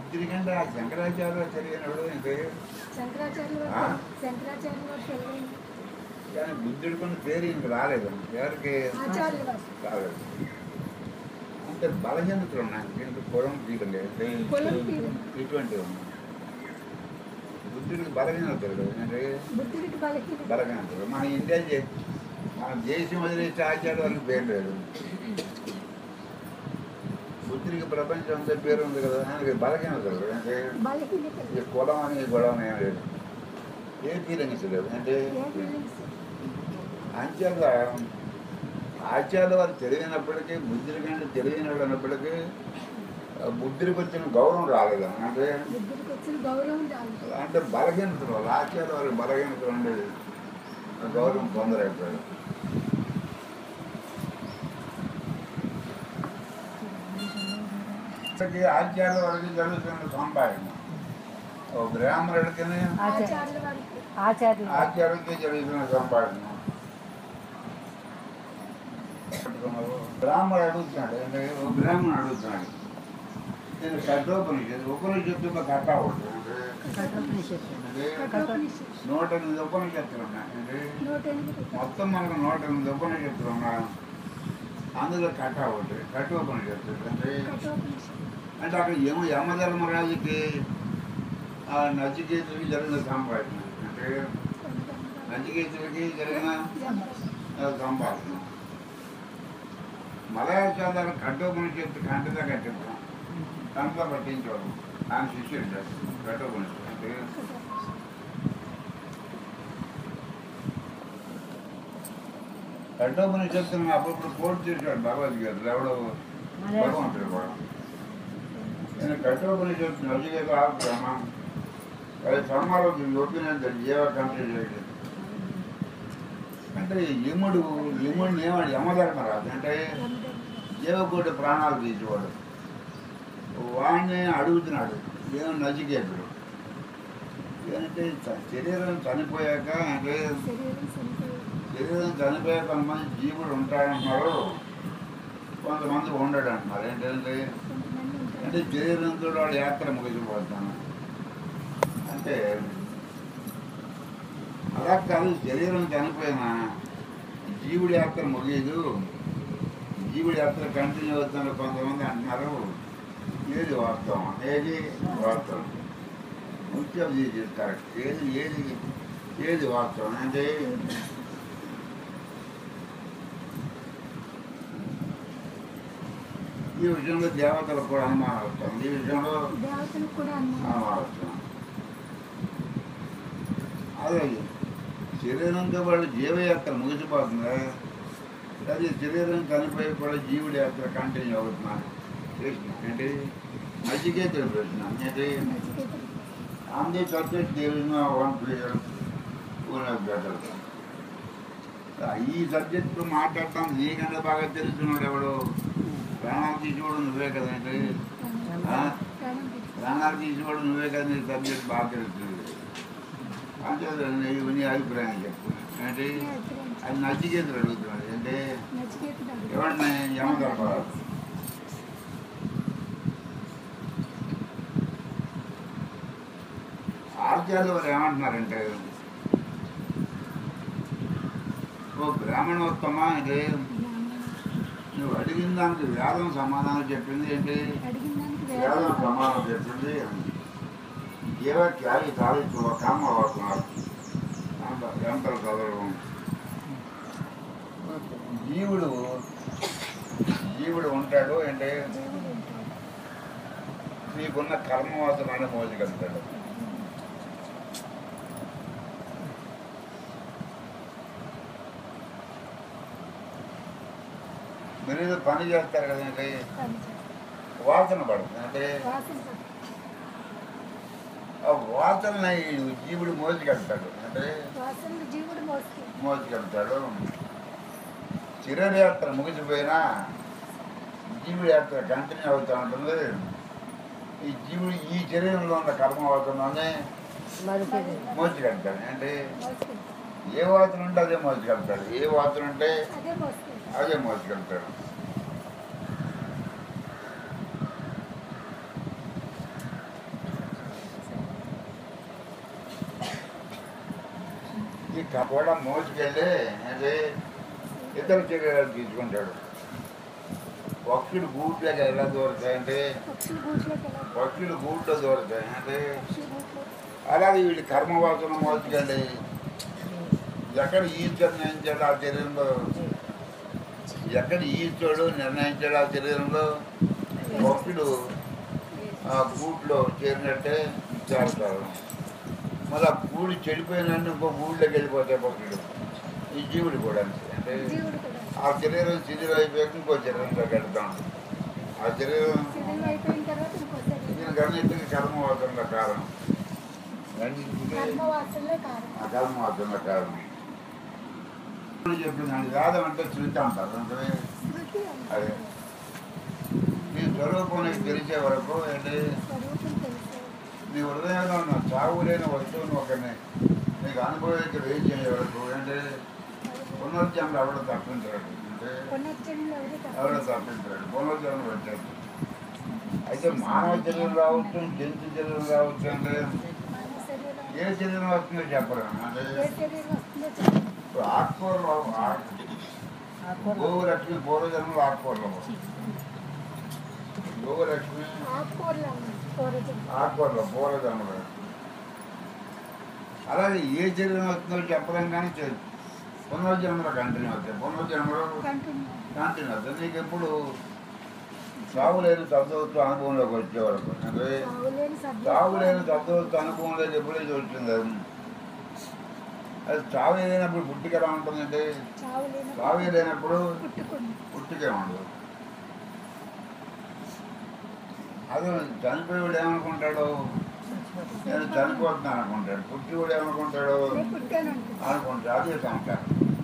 బుద్ధుడి కంటే ఆ శంకరాచార్య చదివినప్పుడు ఏంటి శంకరాచార్యుల ఆ? వారు శంకరాచార్యుల వారు తెలియదు కానీ బుద్ధుడి కొన్ని పేరు ఇంక రాలేదు ఎవరికి ఆచార్యుల వారు రాలేదు అంటే బలహీనతలు ఉన్నాయి దీంట్లో పొలం తీయలేదు కులం తీయలేదు. ఇటువంటివి ఉన్నాయి బుద్ధుడికి బలహీనతలు కదా అంటే బుద్ధుడికి బలహీన బలహీనతలు మన ఇండియా చే- మన దేశం వదిలేసి ఆచార్య వాళ్ళకి పేరు లేదు బుద్ధుడికి ప్రపంచం అంతా పేరు ఉంది కదా ఆయనకి బలహీనతలు కదా. అంటే బలహీనత ఈ కులం అని గొడవ ఏం లేదు ఏ ఫీలింగ్స్ లేదు అంటే ఏ ఫీలింగ్స్ అంచేత ఆచార్య వారు తెలియనప్పటికీ బుద్ధుడి కంటే తెలియనివాడు అన్నప్పటికీ ఆ బుద్ధుడికి వచ్చిన గౌరవం రాలేదు అంటే బుద్ధుడికి వచ్చిన గౌరవం రాలేదు అంటే బలహీనతలు వాళ్ళు ఆచార్య వారికి బలహీనతలు ఉండేది ఆ గౌరవం పొందలేకపోయాడు ఇంతకీ ఆచార్య వారికి జరుగుతున్న సంపాదన ఓ బ్రాహ్మణుడికి ఆచార్యుల వారికి ఆచార్యులు ఆచార్యకి జరుగుతున్న సంపాదన బ్రాహ్మణుడు అడుగుతున్నాడు అంటే ఓ బ్రాహ్మణుడు అడుగుతున్నాడు నేను కఠోపనిషత్తు ఉపనిషత్తు కట్ట ఉంటుంది కఠోపనిషత్తు కఠోపనిషత్తు నూట ఎనిమిది ఉపనిషత్తులు ఉన్నాయి అంటే నూట ఎనిమిది మొత్తం మనకు నూట ఎనిమిది ఉపనిషత్తులు ఉన్నాయి అందులో కట్ట ఒకటి కఠోపనిషత్తు అంటే కఠోపనిషత్తు అంటే అక్కడ యమ యమధర్మరాజుకి ఆ నచికేతుడికి జరిగిన సంపాదన అంటే నచికేతుడికి జరిగిన ఆ, సంపాదన మలయాచార్య కఠోపనిషత్తు కంటగా కట్టించాం కంటలో పట్టించాడు ఆయన శిష్యుడు కఠోపనిషత్తు అంటే కఠోపనిషత్తుని అప్పుడప్పుడు కోర్టు చేశాడు భగవద్గీతలు ఎవడో భగవంతుడు కూడా నేను కఠోపనిషత్తు నచికేత ఆపుతామ అది సమాలోచన ఒప్పినంత జీవ కంప్లీట్ చేయలేదు అంటే యముడు యముడిని ఏమాడు యమధర్మరాజు అంటే జీవకోటి ప్రాణాలు తీసేవాడు వాడిని అడుగుతున్నాడు ఏమో నచికేతుడు ఏంటంటే చ- శరీరం చనిపోయాక అంటే శరీరం చనిపోయి శరీరం చనిపోయాక కొంతమంది జీవుడు ఉంటాడంటున్నారు కొంతమంది ఉండడు అంటున్నారు ఏంటంటే కొంతమంది ఉంటారు అంటే శరీరంతో వాళ్ళ యాత్ర ముగిసిపోతాను అంటే అలా కాదు శరీరం చనిపోయినా జీవుడి యాత్ర ముగియదు జీవుడి యాత్ర కంటిన్యూ అవుతున్నారు కొంతమంది అంటున్నారు ఏది వాస్తవం ఏది వాస్తవం ముఖ్యం ఇది కరెక్ట్ ఏది ఏది ఏది వాస్తవం అంటే ఈ విషయంలో దేవతలకు కూడా అనుమానం వస్తుంది ఈ విషయంలో దేవతలకు కూడా అనుమానం అనుమానం వస్తుంది అదే శరీరంతో వాళ్ళు జీవయాత్ర ముగిసిపోతుంది అది శరీరం చనిపోయి కూడా జీవుడి యాత్ర కంటిన్యూ అవుతున్నారు ప్రశ్న ఏంటి నచికేతుడు ప్రశ్న ఏంటి నచికేతుడు ఆంధ్ర సబ్జెక్ట్ దేవిన వన్ ప్లేయర్ బెటర్ ఈ సబ్జెక్టు మాట్లాడటం నీకన్నా బాగా తెలుసున్నాడు ఎవడు ప్రాణాలు తీసుకోవడం నువ్వే కదండి ఆ? ప్రాణం తీసు- ప్రాణాలు తీసుకోవడం నువ్వే కదా నీ సబ్జెక్ట్ బాగా తెలుస్తుంది అంటే నీ- నీ అభిప్రాయం చెప్పు అంటే నీ అభిప్రాయం. అది నచ్చికేతులు అడుగుతున్నాడు అంటే నచికేతుడు అడుగు. ఎవరిని యమధర్మరాజు ఆచార్యులు వారు ఏమంటున్నారంటే ఓ బ్రాహ్మణోత్తమా అంటే బ్రాహ్మణుడు. నువ్వు అడిగిన దానికి వేదం సమాధానం చెప్పింది ఏంటి అడిగిన దానికి వేదం వేదం సమాధానం చెప్పింది జీవ త్యాగి సాధించు కామ అవుతున్నారు ఎంతలు చదవడం జీవుడు జీవుడు ఉంటాడు అంటే దేవుడు ఉంటాడు. నీకున్న కర్మవాసనాన్ని మోసగలుగుతాడు మీరు ఏదో పని చేస్తారు కదండి పని చేస్తాడు. వాసన పడుతుంది అంటే వాసన పడుతుంది. ఆ వాసనని జీవుడు మోసుకెళ్తాడు అంటే వాసనలు జీవుడు మోస్తుంది మోసుకెళ్తాడు చిరయాత్ర ముగిసిపోయినా జీవుడి యాత్ర కంటిన్యూ అవుతూ ఉంటుంది ఈ జీవుడు ఈ శరీరంలో ఉన్న కర్మ వాసనని మరో శరీరం మోసుకెళ్తాడు అంటే మోస్తుంది ఏ వాసన ఉంటే అదే మోసుకెళ్తాడు ఏ వాసన ఉంటే అదే మోస్తుంది అదే మోసుకెళ్తాడు ఈ క- కూడా మోసుకెళ్ళి అంటే ఇతర చర్యలు తీసుకుంటాడు పక్షులు గూట్లోకి ఎలా దూరతాయంటే పక్షులు గూట్లోకి ఎలా పక్షులు గూట్లో దూరతాయి అంటే పక్షులు గూట్లో అలాగే వీళ్ళు కర్మవాసన మోసుకెళ్ళి ఎక్కడ ఈశ్వరు నిర్ణయించాడు ఆ శరీరంలో ఎక్కడ ఈశ్వరుడు నిర్ణయించాడు ఆ శరీరంలో పక్షులు ఆ గూట్లో చేరినట్టే చేస్తారు మళ్ళీ ఆ గూడు చెడిపోయిన ఇంకో గూళ్ళోకి వెళ్ళిపోతాయి పక్షులు ఈ జీవుడు కూడా అంతే. అంటే జీవుడు కూడా ఆ శరీరం శిథిరం అయిపోయాక ఇంకో శరీరంలోకి వెళ్తాం ఆ శరీరం శరీరం అయిపోయిన తర్వాత ఇంకో శరీరం దీనికి అన్నింటికి కర్మవాసంలో కారణం అన్నింటికీ కర్మవాసనలే కారణం ఆ కర్మవాసంలో కారణం చెప్పిందండి వేదం అంటే శృతి అంటారు అంటే శృతి అదే నీ స్వరూపం నీకు తెలిసే వరకు అంటే స్వరూపం తెలుసు నీ హృదయంలో ఉన్న చావు లేని వస్తువును ఒకరిని నీకు అనుభవించి వేయి చేసే వరకు అంటే పునర్జన్మలు ఎవడో తప్పించాడు అంటే పునర్జన్మలు ఎవరు ఎవడో తప్ప తప్పించాడు పునర్జన్మ పెట్టాడు అయితే మానవ శరీరం రావచ్చు జంతు శరీరం రావచ్చు అంటే మానవ శరీరం ఏ శరీరం వస్తుందో చెప్పరు అంటే ఏ శరీరం వస్తుందో చెప్పండి ఇప్పుడు ఆకుకూరలు ఆకు- గోవు లక్ష్మి పూర్వజన్మలు ఆకుకూరలు గోవు లక్ష్మి ఆకుకూరలు అన్నాడు పూర్వజన్మ ఆకుకూరలు పూర్వజన్మలు అలాగే ఏ శరీరం వస్తుందో చెప్పలేం కానీ చె- పునర్జన్మలు కంటిన్యూ అవుతాయి పునర్జన్మలు కంటున్నాను కంటిన్యూ అవుతాయి నీకు ఎప్పుడు సాగు లేని శబ్దవస్తు అనుభవంలోకి వచ్చే వరకు అంటే సాగులేని శబ్దం సాగు లేని శబ్దవస్తు అనుభవంలోకి ఎప్పుడైతే వచ్చింది అది అది చావు లేనప్పుడు పుట్టిక ఎలా ఉంటుందంటే చావు లేని సాగు లేనప్పుడు పుట్టుకుంది పుట్టికే ఉండదు అదే చనిపోయాడు ఏమనుకుంటాడు నేను చనిపోతున్నాను అనుకుంటాడు పుట్టివాడు ఏమనుకుంటాడు నేను పుట్టానంటుంది అనుకుంటాడు అదే సంస్కారం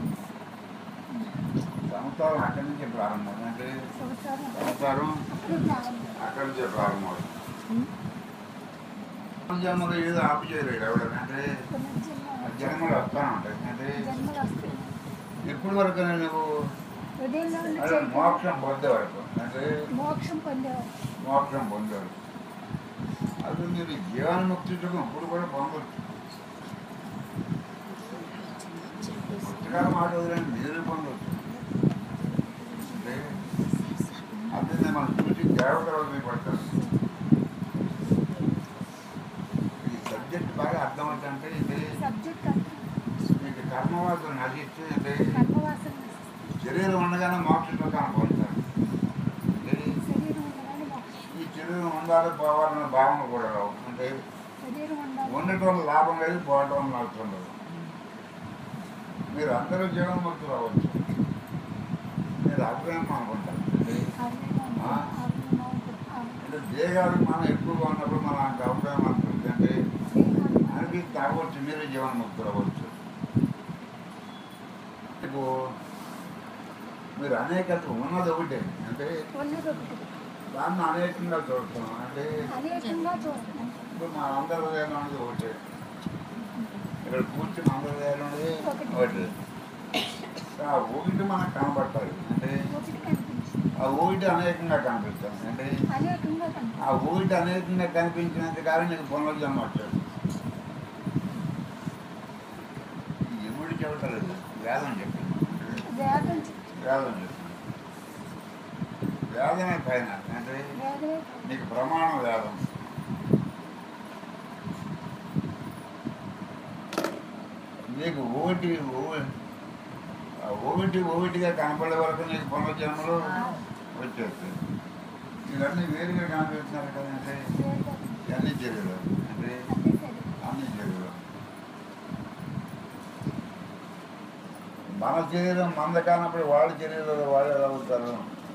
సంస్కారం అక్కడి నుంచే ప్రారంభం అంటే సంసారం సంస్కారం అప్పుడు ప్రారంభం అక్కడి నుంచే ప్రారంభం జన్మలో ఏదో ఆపు చేయలేడు ఎవడనంటే పునర్జన్మ జన్మలు వస్తాను ఉంటాయి అంటే జన్మలు వస్తాయి ఇప్పుడు వరకు నువ్వు హృదయంలో ఉన్న అదే చైతన్యం మోక్షం పొందే వరకు అంటే మోక్షం పొందేవారు మోక్షం పొందారు అది మీరు జీవన్ముక్తికి ఇప్పుడు కూడా పొందొచ్చు పుస్తకాల మాట వదిలేండి మీరు పొందొచ్చు అంటే అందుకే మనం చూసి దేవతలు పడతారు ఈ సబ్జెక్ట్ బాగా అర్థమవుతుందంటే ఇది సబ్జెక్ట్ అంటే మీకు కర్మవాసం నశించి అంటే కర్మవాసన శరీరం ఉండగానే మోక్షంలో కనపడతారు శరీరం ఉండగానే మోక్షం ఈ శరీరం ఉండాలి పోవాలన్న భావన కూడా రావు అంటే శరీరం ఉండాలి ఉండటం వల్ల లాభం లేదు పోవటం వల్ల నష్టం లేదు మీరు అందరూ జీవన్ముక్తులు అవ్వచ్చు మీరు అభిప్రాయం అనుకుంటారు అంటే అభిమానం, ఆ? అభిమానం, అభిమానం. అంటే దేహాలు మనం ఎక్కువగా ఉన్నప్పుడు మనం అంత అభిప్రాయం అనుకుంటుంది అంటే దేహాలు అనిపిస్తే అవ్వచ్చు మీరు జీవన్ముక్తులు అవ్వచ్చు మీకు మీరు అనేకత ఉన్నది ఒకటే అంటే ఉన్నది ఒకటి దాన్ని అనేకంగా చూస్తున్నాం అంటే అనేకంగా చూస్తున్నాం ఇప్పుడు మా అందరి హృదయంలో ఉన్నది ఒకటే ఇక్కడ కూర్చుని అందరి హృదయంలో ఉన్నది ఒకటి ఆ ఒకటి మనకు కనబడతాయి అంటే ఒకటి కనిపించింది ఆ ఒకటి అనేకంగా కనిపిస్తుంది అంటే అనేకంగా కనిపించింది ఆ ఒకటి అనేకంగా కనిపించినంత కాలం నీకు పునర్జన్మ వచ్చాడు ఎవడు చెబుతారు వేదం చెప్పింది వేదం వేదం చెప్పింది వేదమే పైన అంటే వేదమే నీకు ప్రమాణం వేదం నీకు ఒకటి ఓ- ఆ ఒకటి ఒకటిగా కనపడే వరకు నీకు పునర్జన్మలు వచ్చేస్తాయి ఇవన్నీ వేరుగా కనిపిస్తున్నారు కదంటే వేదం ఇవన్నీ చర్యలు అంటే అదే సరే అన్ని చర్యలు మన శరీరం మంద కానప్పుడు వాళ్ళ శరీరంలో వాళ్ళు ఎలా అవుతారు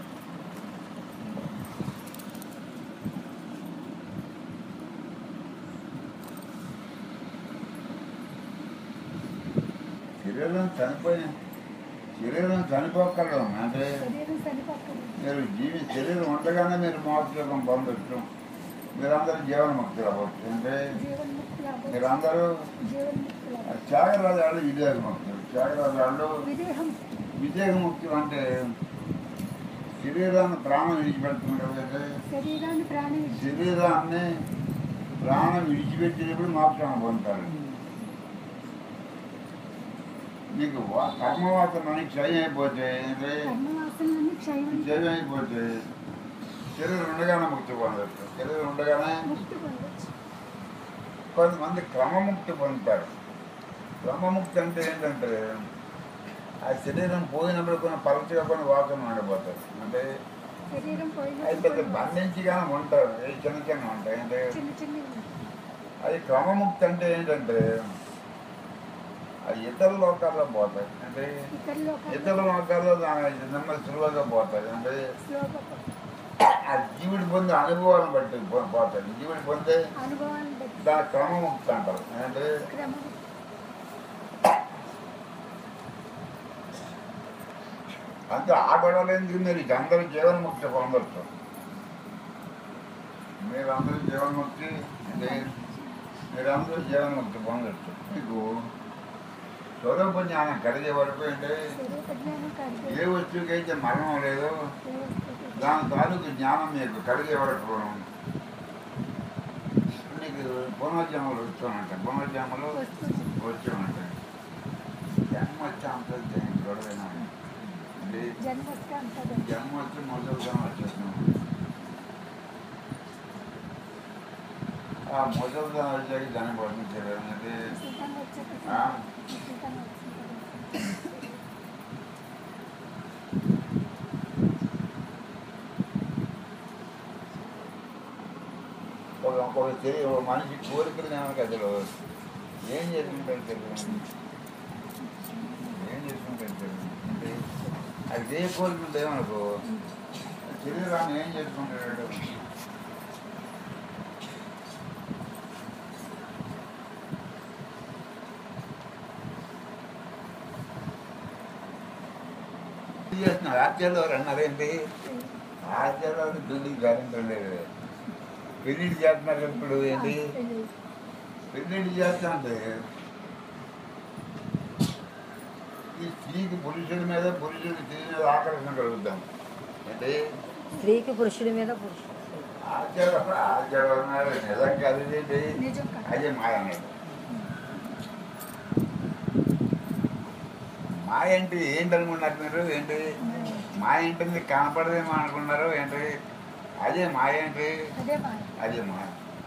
శరీరం చనిపోయి శరీరం చనిపోకర్లేదు అంటే శరీరం చనిపోతుంది మీరు జీవి శరీరం ఉండగానే మీరు మోక్షం పొందొచ్చు మీరందరూ జీవన్ముక్తులు అవ్వచ్చు అంటే జీవన్ముక్తులు అవ్వచ్చు. మీరందరూ జీవన్ముక్తులు అవ్వచ్చు. త్యాగరాజు వాళ్ళు విదేహముక్తులు త్యాగరాజు వాళ్ళు విదేహం విదేహముక్తులు అంటే శరీరాన్ని ప్రాణం విడిచిపెడుతున్నారు కదా శరీరాన్ని ప్రాణి శరీరాన్ని ప్రాణం విడిచిపెట్టినప్పుడు మోక్షం పొందుతారు నీకు వా- కర్మవాసనని క్షయం అయిపోతే అంటే కర్మవాసనలన్నీ క్షయం క్షయం అయిపోతే శరీరం ఉండగానే ముక్తి పొందొచ్చు శరీరం ఉండగానే ముక్తి పొందొచ్చు కొంతమంది క్రమముక్తి పొందుతారు క్రమముక్తి అంటే ఏంటంటే ఆ శరీరం పోయినప్పుడు కొన్ని పరచుగా కొన్ని వాసన ఉండిపోతారు అంటే శరీరం అయితే పోయిన బంధించి కానీ ఉంటారు ఏ చిన్న చిన్న ఉంటాయి అంటే చిన్న చిన్న అది క్రమముక్తి అంటే ఏంటంటే అది ఇతర లోకాల్లో పోతాయి అంటే ఇతరులు ఇతర లోకాల్లో దాని నెమ్మది సులువుగా పోతాయి అంటే స్లోగా ఆ జీవుడి పొందే అనుభవాలను బట్టి పో- పోతాయి జీవుడి పొందే అనుభవాన్ని బట్టి దాని క్రమముక్తి అంటారు అంటే క్రమం అంతే ఆ గొడవలు ఎందుకు మీరు ఇక అందరూ జీవన్ముక్తి పొందొచ్చు మీరందరూ జీవన్ముక్తి అంటే మీరందరూ జీవన్ముక్తి పొందొచ్చు మీకు స్వరూప జ్ఞానం కలిగే వరకు అంటే స్వరూప జ్ఞానం కలిగే ఏ వస్తువుకైతే మరణం లేదో ఏ వస్తువుకి దాని తాలూకు జ్ఞానం మీకు కలిగే వరకు నీకు పునర్జన్మలు వచ్చానంట పునర్జన్మలు వస్తుంది వచ్చానంట జన్మ వచ్చి అంత గొడవైనా అంటే జన్మ వస్తే అంతది జన్మ వచ్చి మొదలుగా వచ్చేస్తున్నాం ఆ మొదలుగా వచ్చాక దాన్ని పడుతుంది అంటే సుఖంగా వచ్చేది ఆ. సుఖంగా వచ్చింది ఒక ఒక తెలియ ఒక మనిషి కోరికలు కనుక అసలు ఏం చేసుకుంటాడు తెలియదు ఏం చేసుకుంటాడు తెలియదు అంటే అది ఏ కోరిక ఉందేమనుకో శరీరాన్ని ఏం చేసుకుంటాడు ఏం చేస్తున్నారు ఆశ్చర్యంలో అన్నారేంటి ఆశ్చర్యంలో దుడ్డు గ్యారెంటీ లేదు పెళ్ళిళ్ళు చేస్తున్నారు ఇప్పుడు ఏంటి పెళ్ళిళ్ళు చేస్తా అంటే ఈ స్త్రీకి పురుషుడి మీద పురుషుడి స్త్రీ మీద ఆకర్షణ కలుగుతాం అంటే స్త్రీకి పురుషుడి మీద పురుషుడు ఆచారం ఆచారం అన్నారు నిజం కాదు ఏంటి నిజం కాదు. అదే మాయ అన్నాడు మాయ అంటే ఏంటి అనుకున్నారు మీరు ఏంటి మాయ అంటే మీకు కనపడదేమో అనుకున్నారు ఏంటి అదే మాయ ఏంటి అదే మాయ అదే మాయ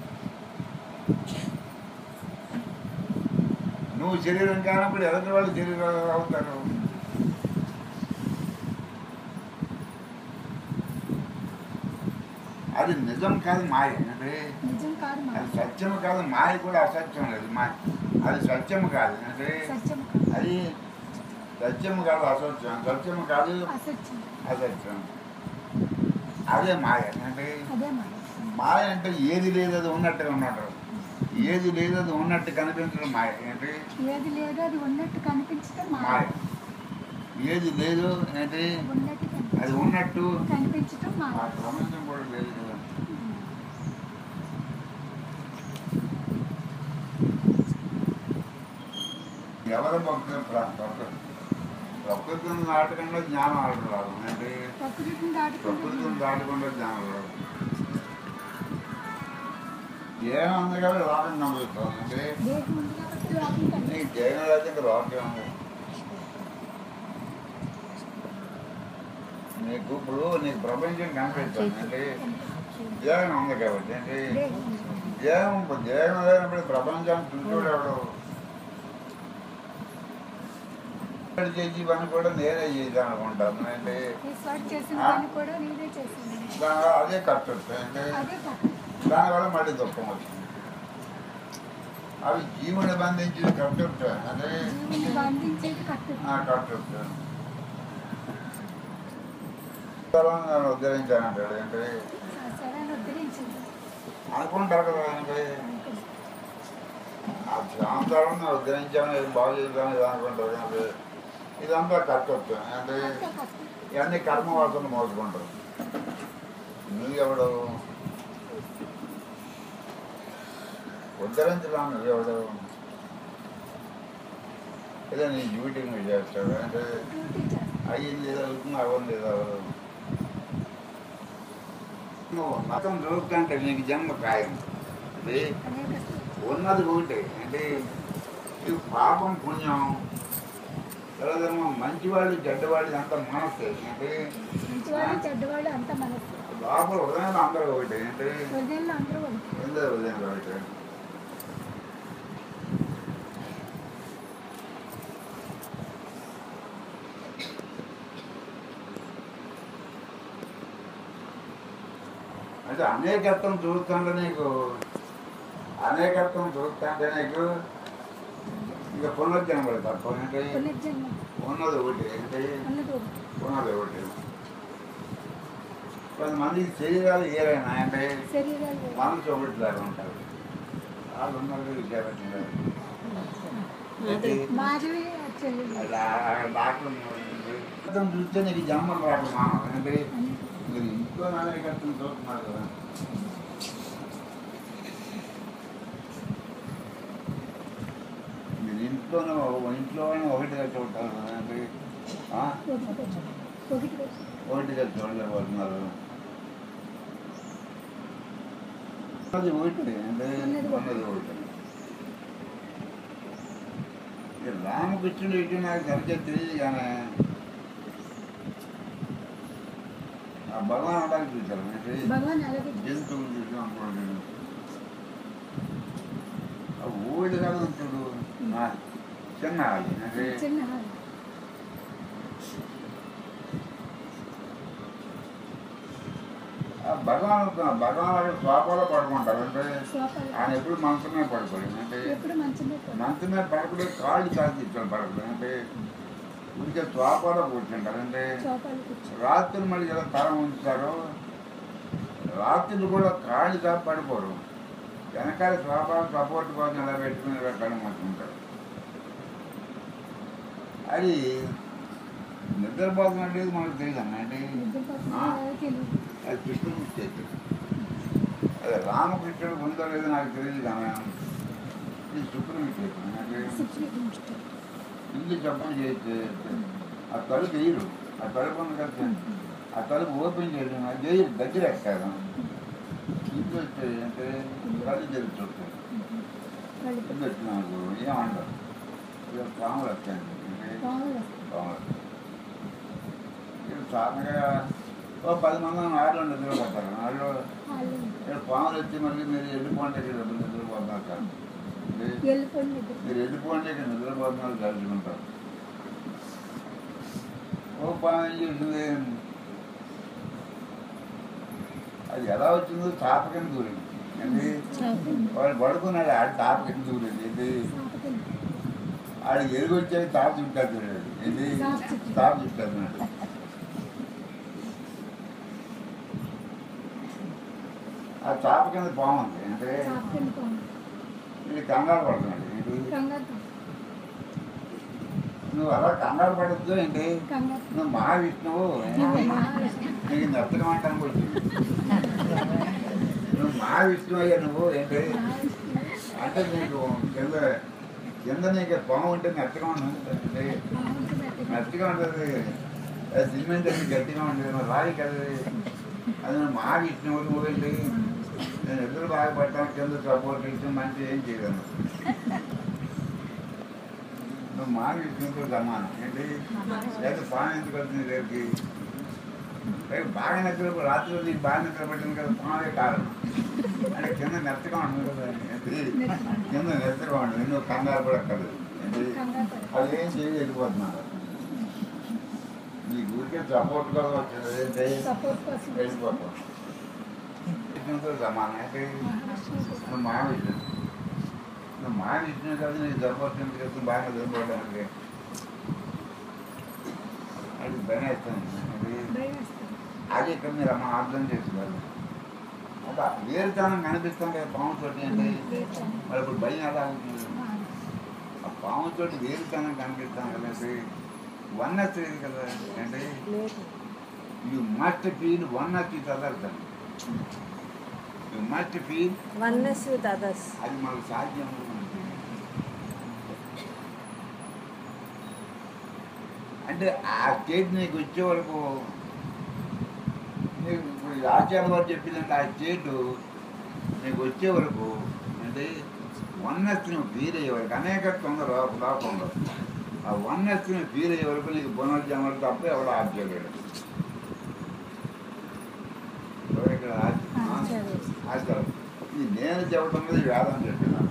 నువ్వు శరీరం కానప్పుడు ఎదుటి వాళ్ళు శరీరం అవుతారు అది నిజం కాదు మాయ అంటే నిజం కాదు మాయ అది సత్యం కాదు మాయ కూడా అసత్యం లేదు మాయ అది సత్యం కాదు అంటే సత్యం కాదు అది సత్యం కాదు అసత్యం సత్యం కాదు అసత్యం అసత్యం అదే మాయ అంటే అదే మాయ మాయ అంటే ఏది లేదు అది ఉన్నట్టుగా ఉన్నట్టు ఏది లేదు అది ఉన్నట్టు కనిపించడం మాయ ఏంటి ఏది లేదో అది ఉన్నట్టు కనిపించడం మాయ మాయ ఏది లేదు ఏంటి ఉన్నట్టు కనిపి- అది ఉన్నట్టు కనిపించడం ఆ మాయ ప్రపంచం కూడా లేదు కదా ఎవరు భక్తులు ప్రకృతి ప్రకృతిని దాటకుండా జ్ఞానం ఆడదు రాదు అంటే ప్రకృతిని దాటుకుంటూ ప్రకృతిని దాటకుండా జ్ఞానం రాదు ఏముంది కదా లోకం నమ్ముతాం అంటే దేహం ఉంది కాబట్టి లోకం కనిపిస్తుంది. నీకు జైన అయితే ఇంకా లోకం ఉంది నీకు ఇప్పుడు నీకు ప్రపంచం కనిపిస్తుంది అంటే దేహం ఉంది కాబట్టి అంటే దేహం ఉంది. దేహం దేహం లేనప్పుడు ప్రపంచాన్ని చూసేవాడు ఎవడు ఇక్కడ చేసి పని కూడా నేనే చేశాను అనుకుంటాను అంటే ఈశ్వరుడు చేసిన ఆ. పని కూడా నేనే చేసింది దాని అదే ఖర్చు వస్తుంది అంటే అదే కాదు దానివల్ల మళ్ళీ దుఃఖం వచ్చింది అవి జీవుని బంధించి ఖర్చు వస్తాయి అంటే జీవుని బంధించేది కట్టు ఆ ఖర్చు వస్తాయి నన్ను ఉద్ధరించానంటాడు అంటే సరే ఉద్ధరించింది అనుకుంటారు కదా అంటే ఆ శాంతాలను నేను ఉద్ధరించాను ఇది బాగు చేశాను ఇది అనుకుంటారు అంటే ఇదంతా ఖర్చు వస్తుంది అంటే అంతా కష్టం ఇవన్నీ కర్మవాసనలు మోసుకుంటారు నువ్వు ఎవడు ఉద్ధరించడం నువ్వు ఎవడు ఏదో నీ డ్యూటీ నువ్వు చేస్తాడు అంటే డ్యూటీ చేస్తాం అయ్యింది ఏదో అవుతుంది అవ్వంది ఏదో అవ్వదు నువ్వు మతం దొరుకుతుంటే నీకు జన్మ ఖాయం ఇది అనేక ఉన్నది ఒకటి అంటే ఇది పాపం పుణ్యం సర్వధర్మం మంచివాళ్ళు చెడ్డవాళ్ళు అంత మనస్సు అంటే మంచివాళ్ళు చెడ్డవాళ్ళు అంత మనసు లోపల ఉదయం అందరూ ఒకటి అంటే హృదయంలో అందరూ ఒకటి ఎందరూ ఉదయం ఒకటి అంటే అనేకత్వం చూస్తుంటే నీకు అనేకత్వం చూస్తుంటే నీకు ఇక పునర్జన్మ పడదు తప్ప అంటే పునర్జన్మ ఉన్నది ఒకటి అంటే అన్నది ఒకటి ఉన్నది ఒకటి కొంతమందికి శరీరాలు ఏరైనా అంటే శరీరాలు వేరు. మనసు ఒకటి లాగా ఉంటారు వాళ్ళు ఉన్నారు విచారం మాధవి చెల్లెలు డాక్టర్ మొత్తం చూస్తే నీకు జన్మలు రాదు మామ అంటే మీరు ఇంట్లో నాయకత్వం చూస్తున్నారు కదా మీరు ఇంట్లోనే ఇంట్లోనే ఒకటిగా చూడతారు కదా అంటే ఆ? ఒకటి ఒకటి ఒకటిగా చూడలేకపోతున్నారు అది ఒకటి అంటే ఉన్నది ఒకటి. ఉన్నది ఒకటి ఈ రామకృష్ణుడు ఇటు నాకు సరిగ్గా తెలియదు కానీ ఆ భగవాన్ అవడానికి చూశారు అంటే భగవాన్ అలాగే జంతువులు చూసాం అనుకోండి ఆ ఊడి కదా చూడు ఆ చిన్న ఆది అంటే చిన్న హాల్ ఆ భగవాన్ భగవాన్ స్వాపాలో పడుకుంటారు అంటే సోఫాలు ఆయన ఎప్పుడు మనసుమే పడుకోడు అంటే ఎప్పుడు మంచం మీద మంచం మీద పడకూడదు కాళ్ళు కాల్చి ఇచ్చాడు పడకూడదు అంటే ఉడికే స్వాపాలో కూర్చుంటారు అంటే సోఫాలు కూర్చో రాత్రి మళ్ళీ ఎలా తల ఉంచుతారో రాత్రులు కూడా కాళ్ళు కాపు పడిపోరు వెనకాల స్వాపాలు సపోర్ట్ కోసం ఎలా పెట్టుకుని ఇలా కళ్ళు మూసుకుంటారు అది నిద్రపోతం అనేది మనకు తెలియదు అన్న అంటే నిద్రపోతున్నా ఆ. తెలియదు అది కృష్ణుడు చేతి అదే రామకృష్ణుడు ఉందో లేదో నాకు తెలియదు కానీ ఇది శుక్రుని చేతి అంటే శిక్షణ ఇల్లు చెప్పని చేస్తే ఆ తలుపు వేయరు ఆ తలుపు ఉంది కదా ఆ తలుపు ఓపెన్ చేయడం అది వేయరు దగ్గర ఎక్కారు ఇంట్లో వచ్చే అంటే కళ్ళు తెలుస్తుంది వాళ్ళు ఇంట్లో వచ్చి నాకు ఏమంటారు ఇక పాములు వచ్చాను అంటే పాములు పాములు ఇక్కడ సాధారణంగా ఓ పది మంది ఆడలో నిద్రపోతారు ఆడలో వాళ్ళు ఇక్కడ పాములు వచ్చి మళ్ళీ మీరు వెళ్ళిపోండి ఇక్కడ నిద్రపోతున్నారు సార్ అంటే వెళ్ళిపోయి నిద్ర మీరు వెళ్ళిపోండి ఇక్కడ నిద్రపోతున్నారు తలుచుకుంటారు ఓ పాము ఏం చేసింది అది ఎలా వచ్చిందో చాప కింద దూరింది ఏంటి వాడు పడుకున్నాడు ఆడ చాప కింద దూరింది ఏంటి సాపకింద ఆడ ఎరుగు వచ్చాక చాప చుట్టాడు దూరాడు ఏంటి చాప చుట్టాడు. చాప చుట్టాడు ఆ చాప కింద పాము ఉంది అంటే సాపకింద పాము ఇది కంగారు పడుతున్నాడు ఏంటి కంగారు నువ్వు అలా కంగారు పడద్దు ఏంటి కంగారు నువ్వు మహావిష్ణువు ఏంటి? నీకు నచ్చడం అంటాను వచ్చింది నువ్వు మహావిష్ణువు అయ్యా నువ్వు ఏంటి అంటే నీకు కింద కింద నీకు పాము ఉంటే మెత్తగా ఉంటుంది మెత్తగా ఉంటుంది అది సిమెంట్ అది గట్టిగా ఉంటుంది మరి రాయి కదా అది. అది నువ్వు మహావిష్ణువు నువ్వు ఏంటి నేను ఎదురు బాగా పడతాను కింద సపోర్ట్ ఇచ్చి మంచి ఏం చేయగలను నువ్వు మహావిష్ణువుతో సమానం ఏంటి లేదా పాము ఎందుకు వస్తుంది రేపుకి రేపు బాగా నిద్ర రాత్రి నీకు బాగా నిద్ర పట్టింది కదా పామే కారణం అంటే కింద మెత్తగా ఉంటుంది కదా ఏంటి? కింద మెత్తగా ఉంటుంది నువ్వు కంగారు పడక్కర్లేదు ఏంటి కంగారు పడదు. అది ఏం చేసి వెళ్ళిపోతున్నారు నీ ఊరికే సపోర్ట్ కోసం వచ్చింది ఏంటి సపోర్ట్ కోసం వెళ్ళిపోతాం విష్ణువుతో సమానం అంటే మహావిష్ణువు నువ్వు మహావిష్ణు నువ్వు మహావిష్ణువు కదా నీకు సపోర్ట్ ఎందుకు వస్తుంది బాగా చదువుకోవడానికి అది బనేస్తుంది అది భయం వేస్తుంది అది ఇక్కడ మీరు అమ్మ అర్థం చేసుకోవాలి ఒక వేరుతనం కనిపిస్తుంది కదా పాము తోటి అంటే మరి ఇప్పుడు భయం ఎలా అవుతుంది ఆ పాము తోటి వేరుతనం కనిపిస్తాం కదండి వన్నెస్ లేదు కదా అంటే లేదు you must feel oneness with others you must feel oneness with others అది మనకు సాధ్యం అంటే ఆ స్టేట్ నీకు వచ్చే వరకు నీకు ఇప్పుడు ఈ ఆచార్య వారు చెప్పిందంటే ఆ స్టేట్ నీకు వచ్చే వరకు అంటే వన్నెస్ నువ్వు ఫీల్ అయ్యే వరకు అనేకత్వం ఉంది లోప లోపంలో ఆ వన్నెస్ ఫీల్ అయ్యే వరకు నీకు పునర్జన్మలు తప్ప ఎవడో ఆశ్చర్యాడు ఇక్కడ ఆచార్యుడు. ఆచారం ఇది నేను చెప్పడం మీద వేదం చెప్పినాను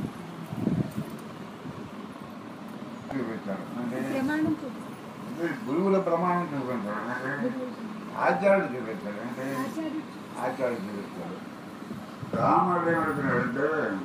చూపించాను అంటే ప్రమాణం చూపిస్తాను ఇది గురువుల ప్రమాణం చూపించాడు అంటే ఆచార్యుడు చూపించాడు అంటే ఆచార్యుడు ఆచార్యుడు చూపిస్తాడు రాముడు ఏమడుతున్నాడంటే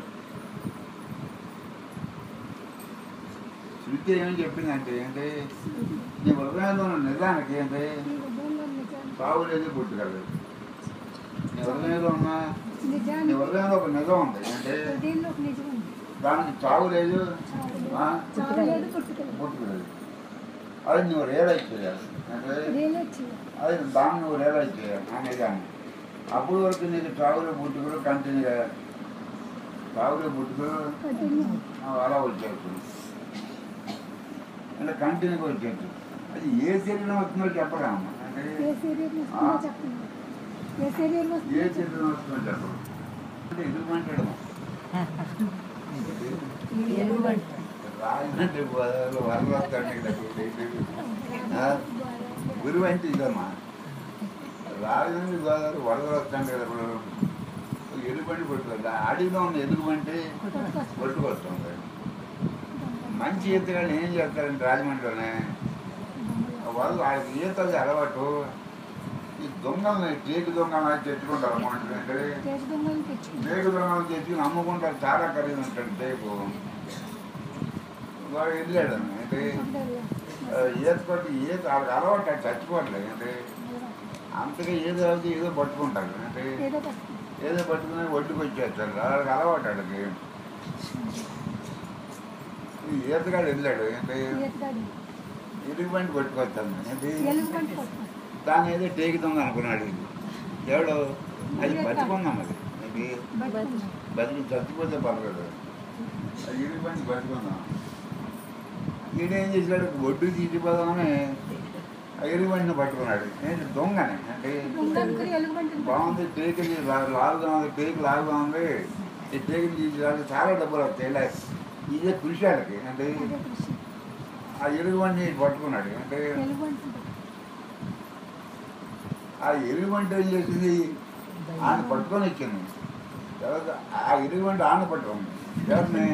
శృతి ఏమని చెప్పిందంటే ఏంటి నీ హృదయంలో ఉన్న నిజానికి ఏంటి ఈ హృదయంలో నిజాన్ని సాగు లేదు పుట్టుకలేదు నీ హృదయంలో ఉన్న నీ నిజాన్ని హృదయంలో ఒక నిజం ఉంది అంటే హృదయంలో ఒక నిజం ఉంది దానికి చావు లేదు ఆ? చావు లేదు పుట్టుకలేదు పుట్టుకలేదు అది నువ్వు రియలైజ్ చేయాలి అంటే రియలైజ్ చేయాలి అది దాన్ని నువ్వు రియలైజ్ చేయాలి ఆ నిజాన్ని అప్పుడు వరకు నీకు చావులు పుట్టుకలు కంటిన్యూ చావులు పుట్టుకలు కంటిన్యూ ఆ, అలా వచ్చేస్తుంది అంటే కంటిన్యూగా వచ్చేస్తుంది అది ఏ శరీరం వస్తుందో చెప్పరామ్మ అంటే ఏ శరీరం వస్తుందో చెప్పండి ఏ శరీరం ఏ వస్తుందో చెప్పండి శరీరం వస్తుందో చెప్పరు అంటే ఎందుకు మాట్లాడము ఎలుగుబంటి రాజమండ్రి గోదావరిలో వరద వస్తాడు గురువు అంటే ఇదమ్మా రాజమండ్రి గోదావరి వరద వస్తాడు కదా ఇప్పుడు ఎలుగుబంటి పట్టుకోవాలి అడవిలో ఉన్న ఎలుగుబంటి పట్టుకొస్తుంది మంచి ఈతగాళ్ళు ఏం చేస్తారంటే రాజమండ్రిలోనే వాళ్ళు వాళ్ళకి ఈత అలవాటు ఈ దొంగల్ని టేకు దొంగలు తెచ్చుకుంటారు అన్నమాట అంటే చేతి దొంగలు తెచ్చుకుంటారు టేకు దొంగలు తెచ్చుకుని అమ్ముకుంటారు చాలా ఖరీదు ఉంటుంది టేకు వాడు వెళ్ళాడు అంటే ఆ, ఈత కొట్టి ఈత వాళ్ళకి అలవాటు అది చచ్చిపోవట్లేదు అంటే అంతగా ఏదో అవుతుంది ఏదో పట్టుకుంటారు అంటే ఏదో పట్టుకుంటారు ఏదో పట్టుకుని ఒడ్డుకు వచ్చేస్తారు వాళ్ళకి అలవాటు వాళ్ళకి ఈ ఈతగాడు వెళ్ళాడు అంటే ఈతగాడు ఇరుగు బండి పట్టుకొస్తాను అంటే ఎలుగుబంటి పట్టుకుంటారు దాని ఏదో టేకు దొంగ అనుకున్నాడు ఎవడు అది బతుకుందాం అది అది పట్టుకుంటారు బతికి చచ్చిపోతే పర్లేదు అది ఇరుగు బండి బతుకుందాం ఈడేం చేశాడు ఒడ్డు తీసిపోదామని ఆ ఇరుగు బండిని పట్టుకున్నాడు ఏంటి దొంగని అంటే దొంగ అనుకుని ఎలుగుబంటిని బాగుంది టేకు లాగుగా ఉంది టేకు లాగుగా ఉంది ఈ టేకుని తీసి వాళ్ళకి చాలా డబ్బులు వస్తాయి ఇలా ఇదే కృషి వాళ్ళకి అంటే అదే కృషి ఆ ఇరుగు బండిని పట్టుకున్నాడు అంటే ఎలుగుబంటి ఆ ఎలుగుబంటి ఏం చేసింది ఆయన పట్టుకొని వచ్చింది తర్వాత ఆ ఎలుగుబంటి ఆన పట్టుకుంది ఎవరిని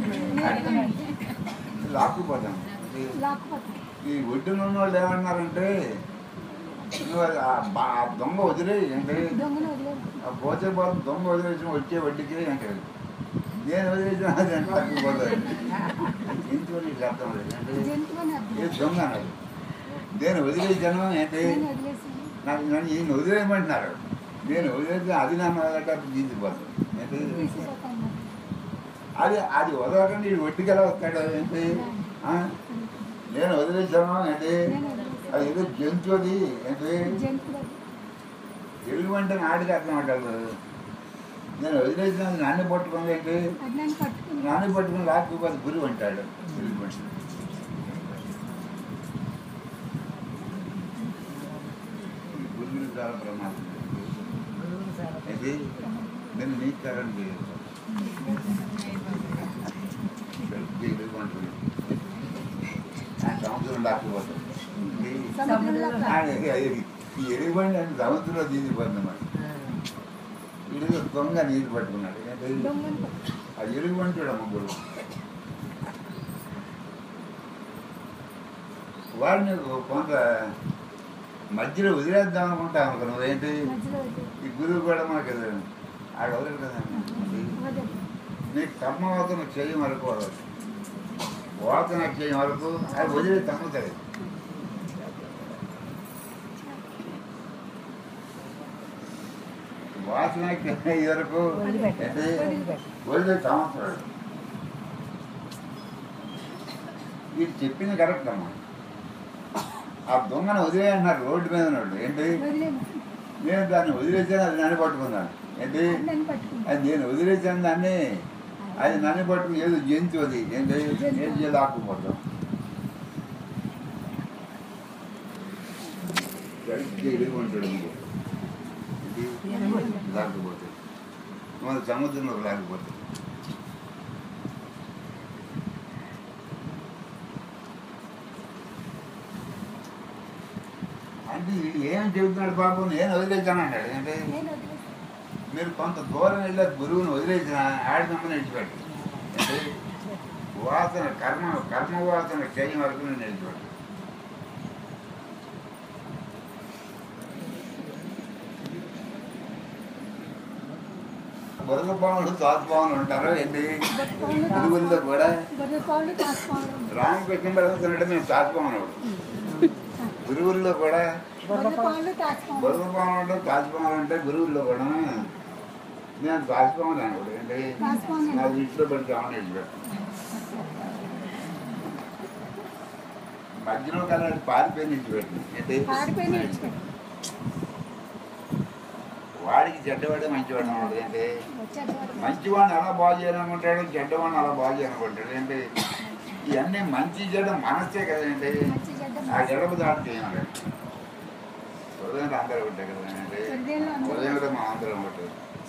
లాక్కుపోతాం లాక్కుపోతారు ఈ ఒడ్డున ఉన్న వాళ్ళు ఏమన్నారంటే నువ్వు అది ఆ బా- ఆ దొంగ వదిలే అంటే దొంగను వదిలేదు ఆ పోతే పోతే దొంగ వదిలేసిన వచ్చే వడ్డీకి అంటే నేను వదిలేసిన అది అంటే తగ్గిపోతుంది ఇంట్లో నీకు అర్థం లేదు అంటే జంతువుని ఏ అర్థం దొంగ అన్నాడు నేను వదిలేసాను అంటే నేను వదిలేసాను నాకు నన్ను ఈయన వదిలేయమంటున్నారు నేను వదిలేసి అది నన్ను వదలక తీసిపోతాను ఏంటి? తీసిపోతాను అది అది వదలకండి వీడు ఒట్టికెలా వస్తాడు ఏంటి ఆ? నేను వదిలేసాను ఏంటి నేను వదిలేసాను అది ఏదో జంతువుది ఏంటి జంతువు తెలుగు అంటే నాటికి అర్థం అంటారు నేను వదిలేసిన నాన్ని పట్టుకుంది ఏంటి అది నన్ను పట్టుకుని నాన్ని పట్టుకుని లాక్కుపోతే గురువు అంటాడు తెలుగు మనిషి ఈ గురువులు చాలా ప్రమాదం గురువులు సార్ ఇది నేను నీకు కారణం చేయదు సంవత్సరం లాక్కుపోతాడు సముద్రంలో ఈ ఎలుగుబండి అంటే సముద్రంలో తీసిపోతుందన్నమాట ఇది దొంగ నీరు పట్టుకున్నాడు ఏంటి? దొంగను పట్టు అది ఎలుగుబంటాడు ముగ్గురు వాడిని కొంత మధ్యలో వదిలేద్దాం అనుకుంటాం అనుకో నువ్వేంటి మధ్యలో వదిలేదు. ఈ గురువు కూడా మనకి ఆడ వదలడు కదా వదలు. నీకు కర్మ వాతన చేయం వరకు వదలదు వాతన చేయం వరకు అది వదిలే తమ్ముతుంది వాసన అయ్యే వరకు వదిలిపెట్టు. ఏంటి? వదిలిపెట్టు. వదిలే సంవత్సరాలు ఇది చెప్పింది కరెక్ట్ అమ్మా ఆ దొంగను వదిలే అన్నారు రోడ్డు మీద ఉన్నాడు ఏంటి వదిలేను నేను దాన్ని వదిలేసాను అది నన్ను పట్టుకున్నాను ఏంటి నన్ను పట్టుకుని అది నేను వదిలేసాను దాన్ని అది నన్ను పట్టుకుని ఏదో జంతువు అది ఏంటి ఏం చేయాలి ఆకుపోతాం ఎదుగుంటాడు లాక్కుపోతాడు మన సముద్రంలో లాక్కుపోతాడు అంటే ఏం చెబుతున్నాడు పాపం నేను వదిలేసాను అన్నాడు అంటే నేను వదిలేస్తాను మీరు కొంత దూరం వెళ్ళే గురువుని వదిలేసిన ఆడి నమ్మని విడిచిపెట్టు అంటే వాసన కర్మ కర్మ వాసన క్షయం వరకు నేను విడిచిపెట్టు బురద పాములు తోత పాములు ఉంటారు ఏంటి గురువుల్లో కూడా గొర్రె పాలు కాసుకోవాలి రామకృష్ణ పరమేశ్వరుడు మేము తాత్పామనుడు గురువుల్లో కూడా గొర్రె పాలు కాసుకోవాలి బురద పాములు అంటే తాత్పాములు అంటే గురువుల్లో కూడా నేను తాత్పాములు అనుకోడు ఏంటి తాత్పాములు. నా ఇంట్లో పడి కామని వెళ్ళిపెట్టు మధ్యలో కల పారిపోయి నిలిచిపెట్టు ఏంటి పాడిపోయిన ఇచ్చిపెట్టు వాడికి చెడ్డవాడే మంచివాడు అన్నాడు ఏంటి వచ్చాడు మంచివాడిని అలా బాగు చేయాలనుకుంటాడు చెడ్డవాడిని అలా బాగు చేయాలనుకుంటాడు ఏంటి ఇవన్నీ మంచి చెడ్డ మనసే కదండి మంచి చెడ్డ ఆ గడప దాటి చేయాలి హృదయంలో అందరూ ఉంటాయి కదా ఏంటి హృదయంలో అందరూ హృదయంలో మా అందరం ఉంటుంది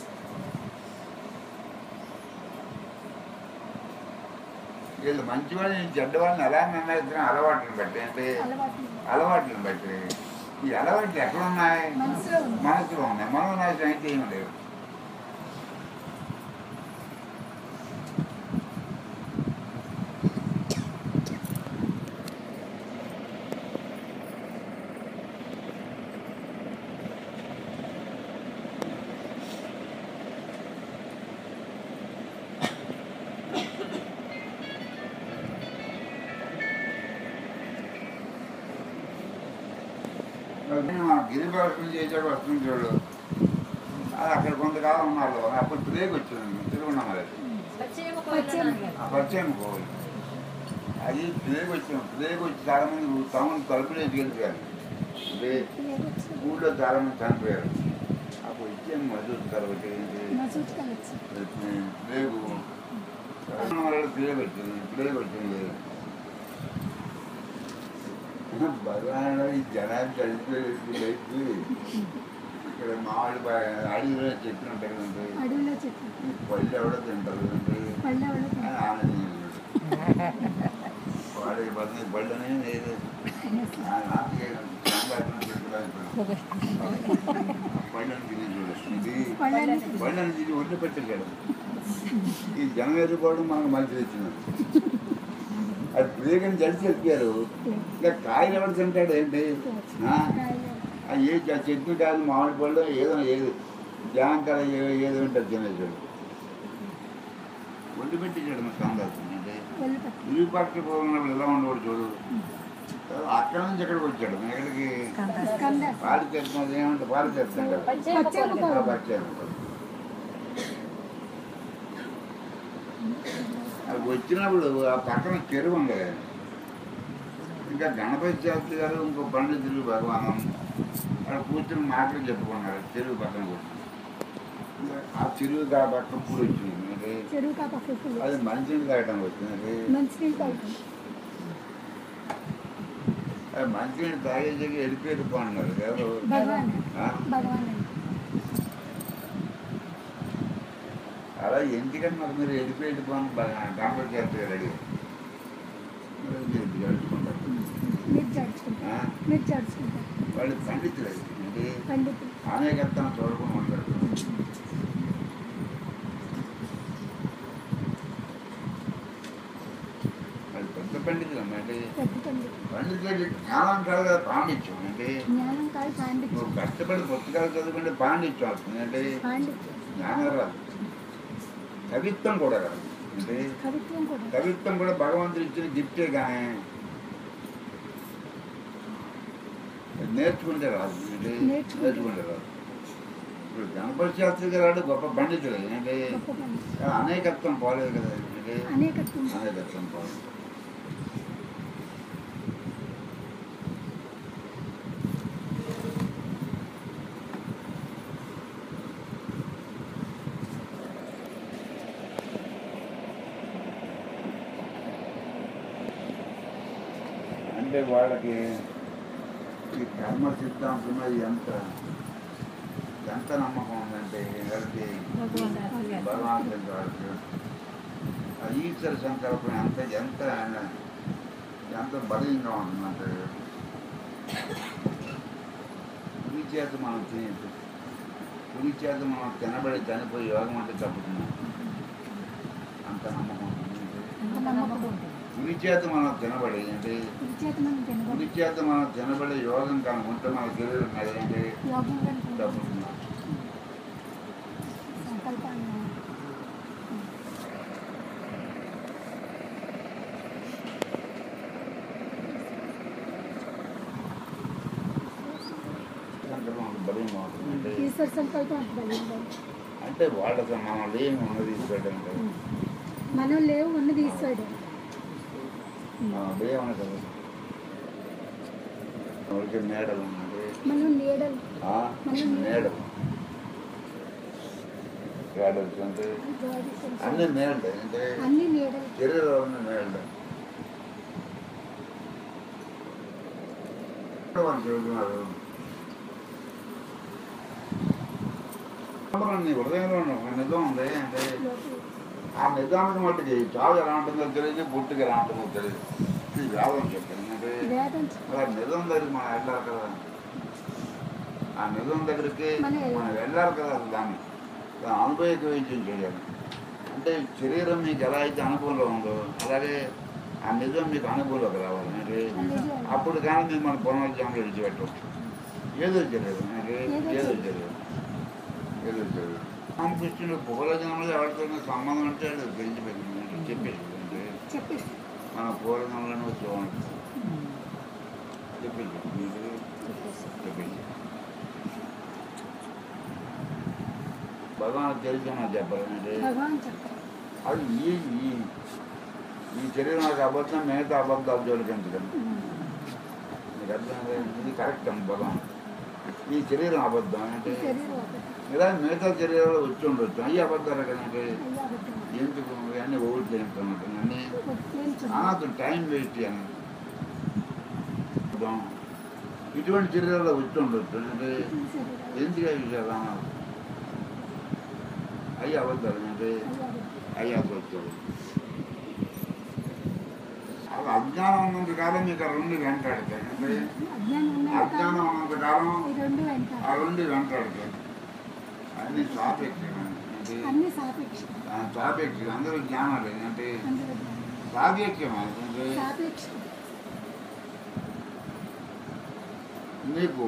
వీళ్ళు మంచివాడిని చెడ్డవాడిని ఎలా నిర్ణయిస్తున్నా అలవాట్లను బట్టి అంటే అలవాటు అలవాట్లను బట్టి ఈ అలవాట్లు ఎక్కడ ఉన్నాయి మనసులో ఉంది. మనసులో ఉన్నాయి మనోనాశనం అయితే ఏమి లేవు మా గిరిప్రదక్షిణ చేసాక వస్తుంది చూడు అది అక్కడ కొంతకాలం ఉన్నారు అప్పుడు ప్లేగ్ వచ్చింది తిరుగున్నామది ఆ పరిచయం పోవాలి అది ప్లేగ్ వచ్చింది ప్లేగ్ వచ్చి చాలా మంది టౌన్ తలుపులు ఎదిగలిగారు ఊళ్ళో చాలా మంది చనిపోయారు అప్పుడు ఇచ్చాను మధు తర్వాత మసూచి కలచ్చు ప్లేగు వల్ల ప్లేగ్ వచ్చింది ప్లేగ్ వచ్చింది భగవాన్ ఈ జనాలు కలిసిపోయి ఇక్కడ మామిడి అడవిలో చెట్లు ఉంటాయి కదండి అడవిలో చెట్టు ఈ పళ్ళు ఎవడో తింటారు కదండి పళ్ళ అని ఆనందం వాడి పది పళ్ళనే లేదు పళ్ళని తిని చూడచ్చు ఇది పళ్ళని పళ్ళని తిని ఒళ్ళు పెట్టగలదు ఈ జనం ఎదుర్కోవడం మనకు మంచి వచ్చింది అది ప్రేగని జడిచి చెప్పారు ఇంకా కాయలు ఎవరు తింటాడు ఏంటి ఆ? ఆ ఏ చె- చెట్టు కాదు మామిడి పళ్ళు ఏదో ఏది జాంకాయ ఏ- ఏదో ఉంటుంది తినేసాడు ఒళ్ళు పెట్టించాడు మా సందర్శనం అంటే ఒళ్ళు పట్టు విరూపాక్ష పోయినప్పుడు ఎలా ఉండేవాడు చూడు అక్కడ నుంచి ఎక్కడికి వచ్చాడు ఎక్కడికి స్కంద పాలు చేస్తున్నది ఏమంటే పాలు చేస్తున్నాడు పచ్చేమ అది వచ్చినప్పుడు ఆ పక్కన చెరువు ఉంది ఇంకా గణపతి శాస్త్రి గారు ఇంకో పండితులు భగవానం అక్కడ కూర్చొని మాటలు చెప్పుకున్నారు చెరువు పక్కన కూర్చొని ఆ చెరువు ఆ పక్కన పూడి వచ్చింది అంటే చెరువు కా పక్క పువ్వు. అది మంచినీళ్ళు తాగటం వచ్చింది మంచినీళ్ళు తాగుతాం అది మంచినీళ్ళు తాగేసి వెళ్ళిపోయి పోన్నారు ఎవరు భగవాన్ ఆ? భగవాన్ అండి అలా ఎందుకంటే మరి మీరు వెళ్ళిపోయి వెళ్ళిపోని గణపతి శాస్త్రి గారు అడిగారు మరి మీరు జరుపుకుంటారు మీరు జడుచుకుంటారు ఆ? మీరు జడుచుకుంటారు వాళ్ళు పండితులు అంటే పండితులు అనేకత్వం చూడకుండా ఉంటారు వాళ్ళు పెద్ద పండితులు అమ్మా అంటే పెద్ద పండితులు పండితులకి జ్ఞానం కాదు కదా పాండిత్యం అంటే జ్ఞానం కాదు పాండిత్యం నువ్వు కష్టపడి పుస్తకాలు చదువుకుంటే పాండిత్యం వస్తుంది అంటే పాండిత్యం జ్ఞానం రాదు కవిత్వం కూడా రాదు అంటే కవిత్వం కూడా కవిత్వం కూడా భగవంతుడు ఇచ్చిన గిఫ్టే కానీ నేర్చుకుంటే రాదు అంటే నేర్చుకుంటే. నేర్చుకుంటే రాదు ఇప్పుడు గణపతి శాస్త్రి గారు గొప్ప పండితుడు అంటే గొప్ప పండితులు అనేకత్వం పోలేదు కదా అంటే అనేకత్వం అనేకత్వం పోలేదు అంటే వాళ్ళకి ఈ కర్మ సిద్ధాంతం మీద ఎంత ఎంత నమ్మకం ఉందంటే ఎవరికి భగవంతుడి వాళ్ళకి ఆ ఈశ్వర సంకల్పం ఎంత ఎంత ఎంత బలంగా ఉంటుందంటే చేత మనం తినే పులి చేత మనం తినబడి చనిపోయి యోగం అంటే తప్పుతున్నాం అంత నమ్మకం ఉంది. అంత నమ్మకం ఉంటుంది పులి చేత మనం తినబడి అంటే ఇది చేత మనం తినబడి పులి చేత మనం తినబడే యోగం కానీ ఉంటే మన శరీరం ఉన్నది అంటే యోగం కనుక తప్పుతున్నాం సంకల్పాన్ని సంకల్పం అంత బలంగా ఉంటుంది. అంటే ఈశ్వర సంకల్పం అంత బలంగా ఉంది. అంటే వాళ్ళ మనం లేని ఉన్నది తీసుకోవడం కదా మనం లేవు ఉన్నది ఈశ్వరుడు మనం లేవని కదా ఎవరికి మేడలు ఉన్నది మనం నీడలు ఆ? మేడలు మేడలు అంటే అన్ని మేడలు అంటే అన్ని నీడలు శరీరంలో ఉన్న మేడలు వాళ్ళు చెబుతున్నారు నీ హృదయంలో ఉన్న ఒక నిజం ఉంది అంటే లోపల ఆ నిజానికి మట్టుకి చావు ఎలా ఉంటుందో తెలియదు పుట్టుక ఎలా ఉంటుందో తెలియదు ఇది వేదం చెప్పింది అంటే వేదం మరి ఆ నిజం దగ్గరికి మనం వెళ్ళాలి కదా ఆ నిజం దగ్గరికి మనం వెళ్ళాలి. మనం వెళ్ళాలి కదా అసలు దాన్ని దాన్ని అనుభవించి చేయాలి అంటే శరీరం మీకు ఎలా అయితే అనుభవంలో ఉందో అలాగే ఆ నిజం మీకు అనుభవంలోకి రావాలి అంటే అప్పుడు కానీ మీరు మన పునర్జన్మలో విడిచిపెట్టం ఏదో తెలియదు అంటే ఏదో తెలియదు ఏదో తెలియదు రామకృష్ణుడు పూర్వజన్మలో ఎవరితో సంబంధం అంటే అది తెలిసిపోయింది అంటే చెప్పేసి అంటే చెప్పేసి మన పూర్వజన్మలోనే వచ్చి చెప్పేసి మీకు చెప్పేసి భగవాన్ తెలిసిన చెప్పాలంటే భగవాన్ చెప్పారు అది ఈ ఈ ఈ శరీరం నాకు అబద్ధం మిగతా అబద్ధాలు జోలికించడం మీకు అర్థం ఇది కరెక్ట్ అండి భగవాన్ ఈ శరీరం అబద్ధం అంటే ఈ శరీరం ఒకటి ఇలా మిగతా శరీరాలు వచ్చి ఉండొచ్చు అయ్యి అబద్ధాలు కదంటే అయ్యా అబద్ధం ఎందుకు ఇవన్నీ ఓటు తింటున్నట్టు అన్నీ ఒప్పులేని నాకు టైం వేస్ట్ అని ఇటువంటి చర్యల్లో వచ్చి ఉండొచ్చు అంటే శరీరం ఎందుకు అవి విషయాలు అయ్యి అబద్ధాలు అంటే అయ్యా అబద్ధం అయ్యాక వచ్చాడు అది అజ్ఞానం ఉన్నంత కాలం మీకు ఆ రెండు వెంటాడతాయి అంటే అజ్ఞానం ఉన్నాయి అజ్ఞానం ఉన్నంత కాలం ఈ రెండు వెంట ఆ రెండు వెంటాడతాయి అన్ని సాపేక్షం అంటే అన్ని సాపేక్షం ఆ సాపేక్షం అందరూ జ్ఞానాలు అంటే అందులో జ్ఞానం. సాపేక్షం అంటే సాపేక్షం నీకు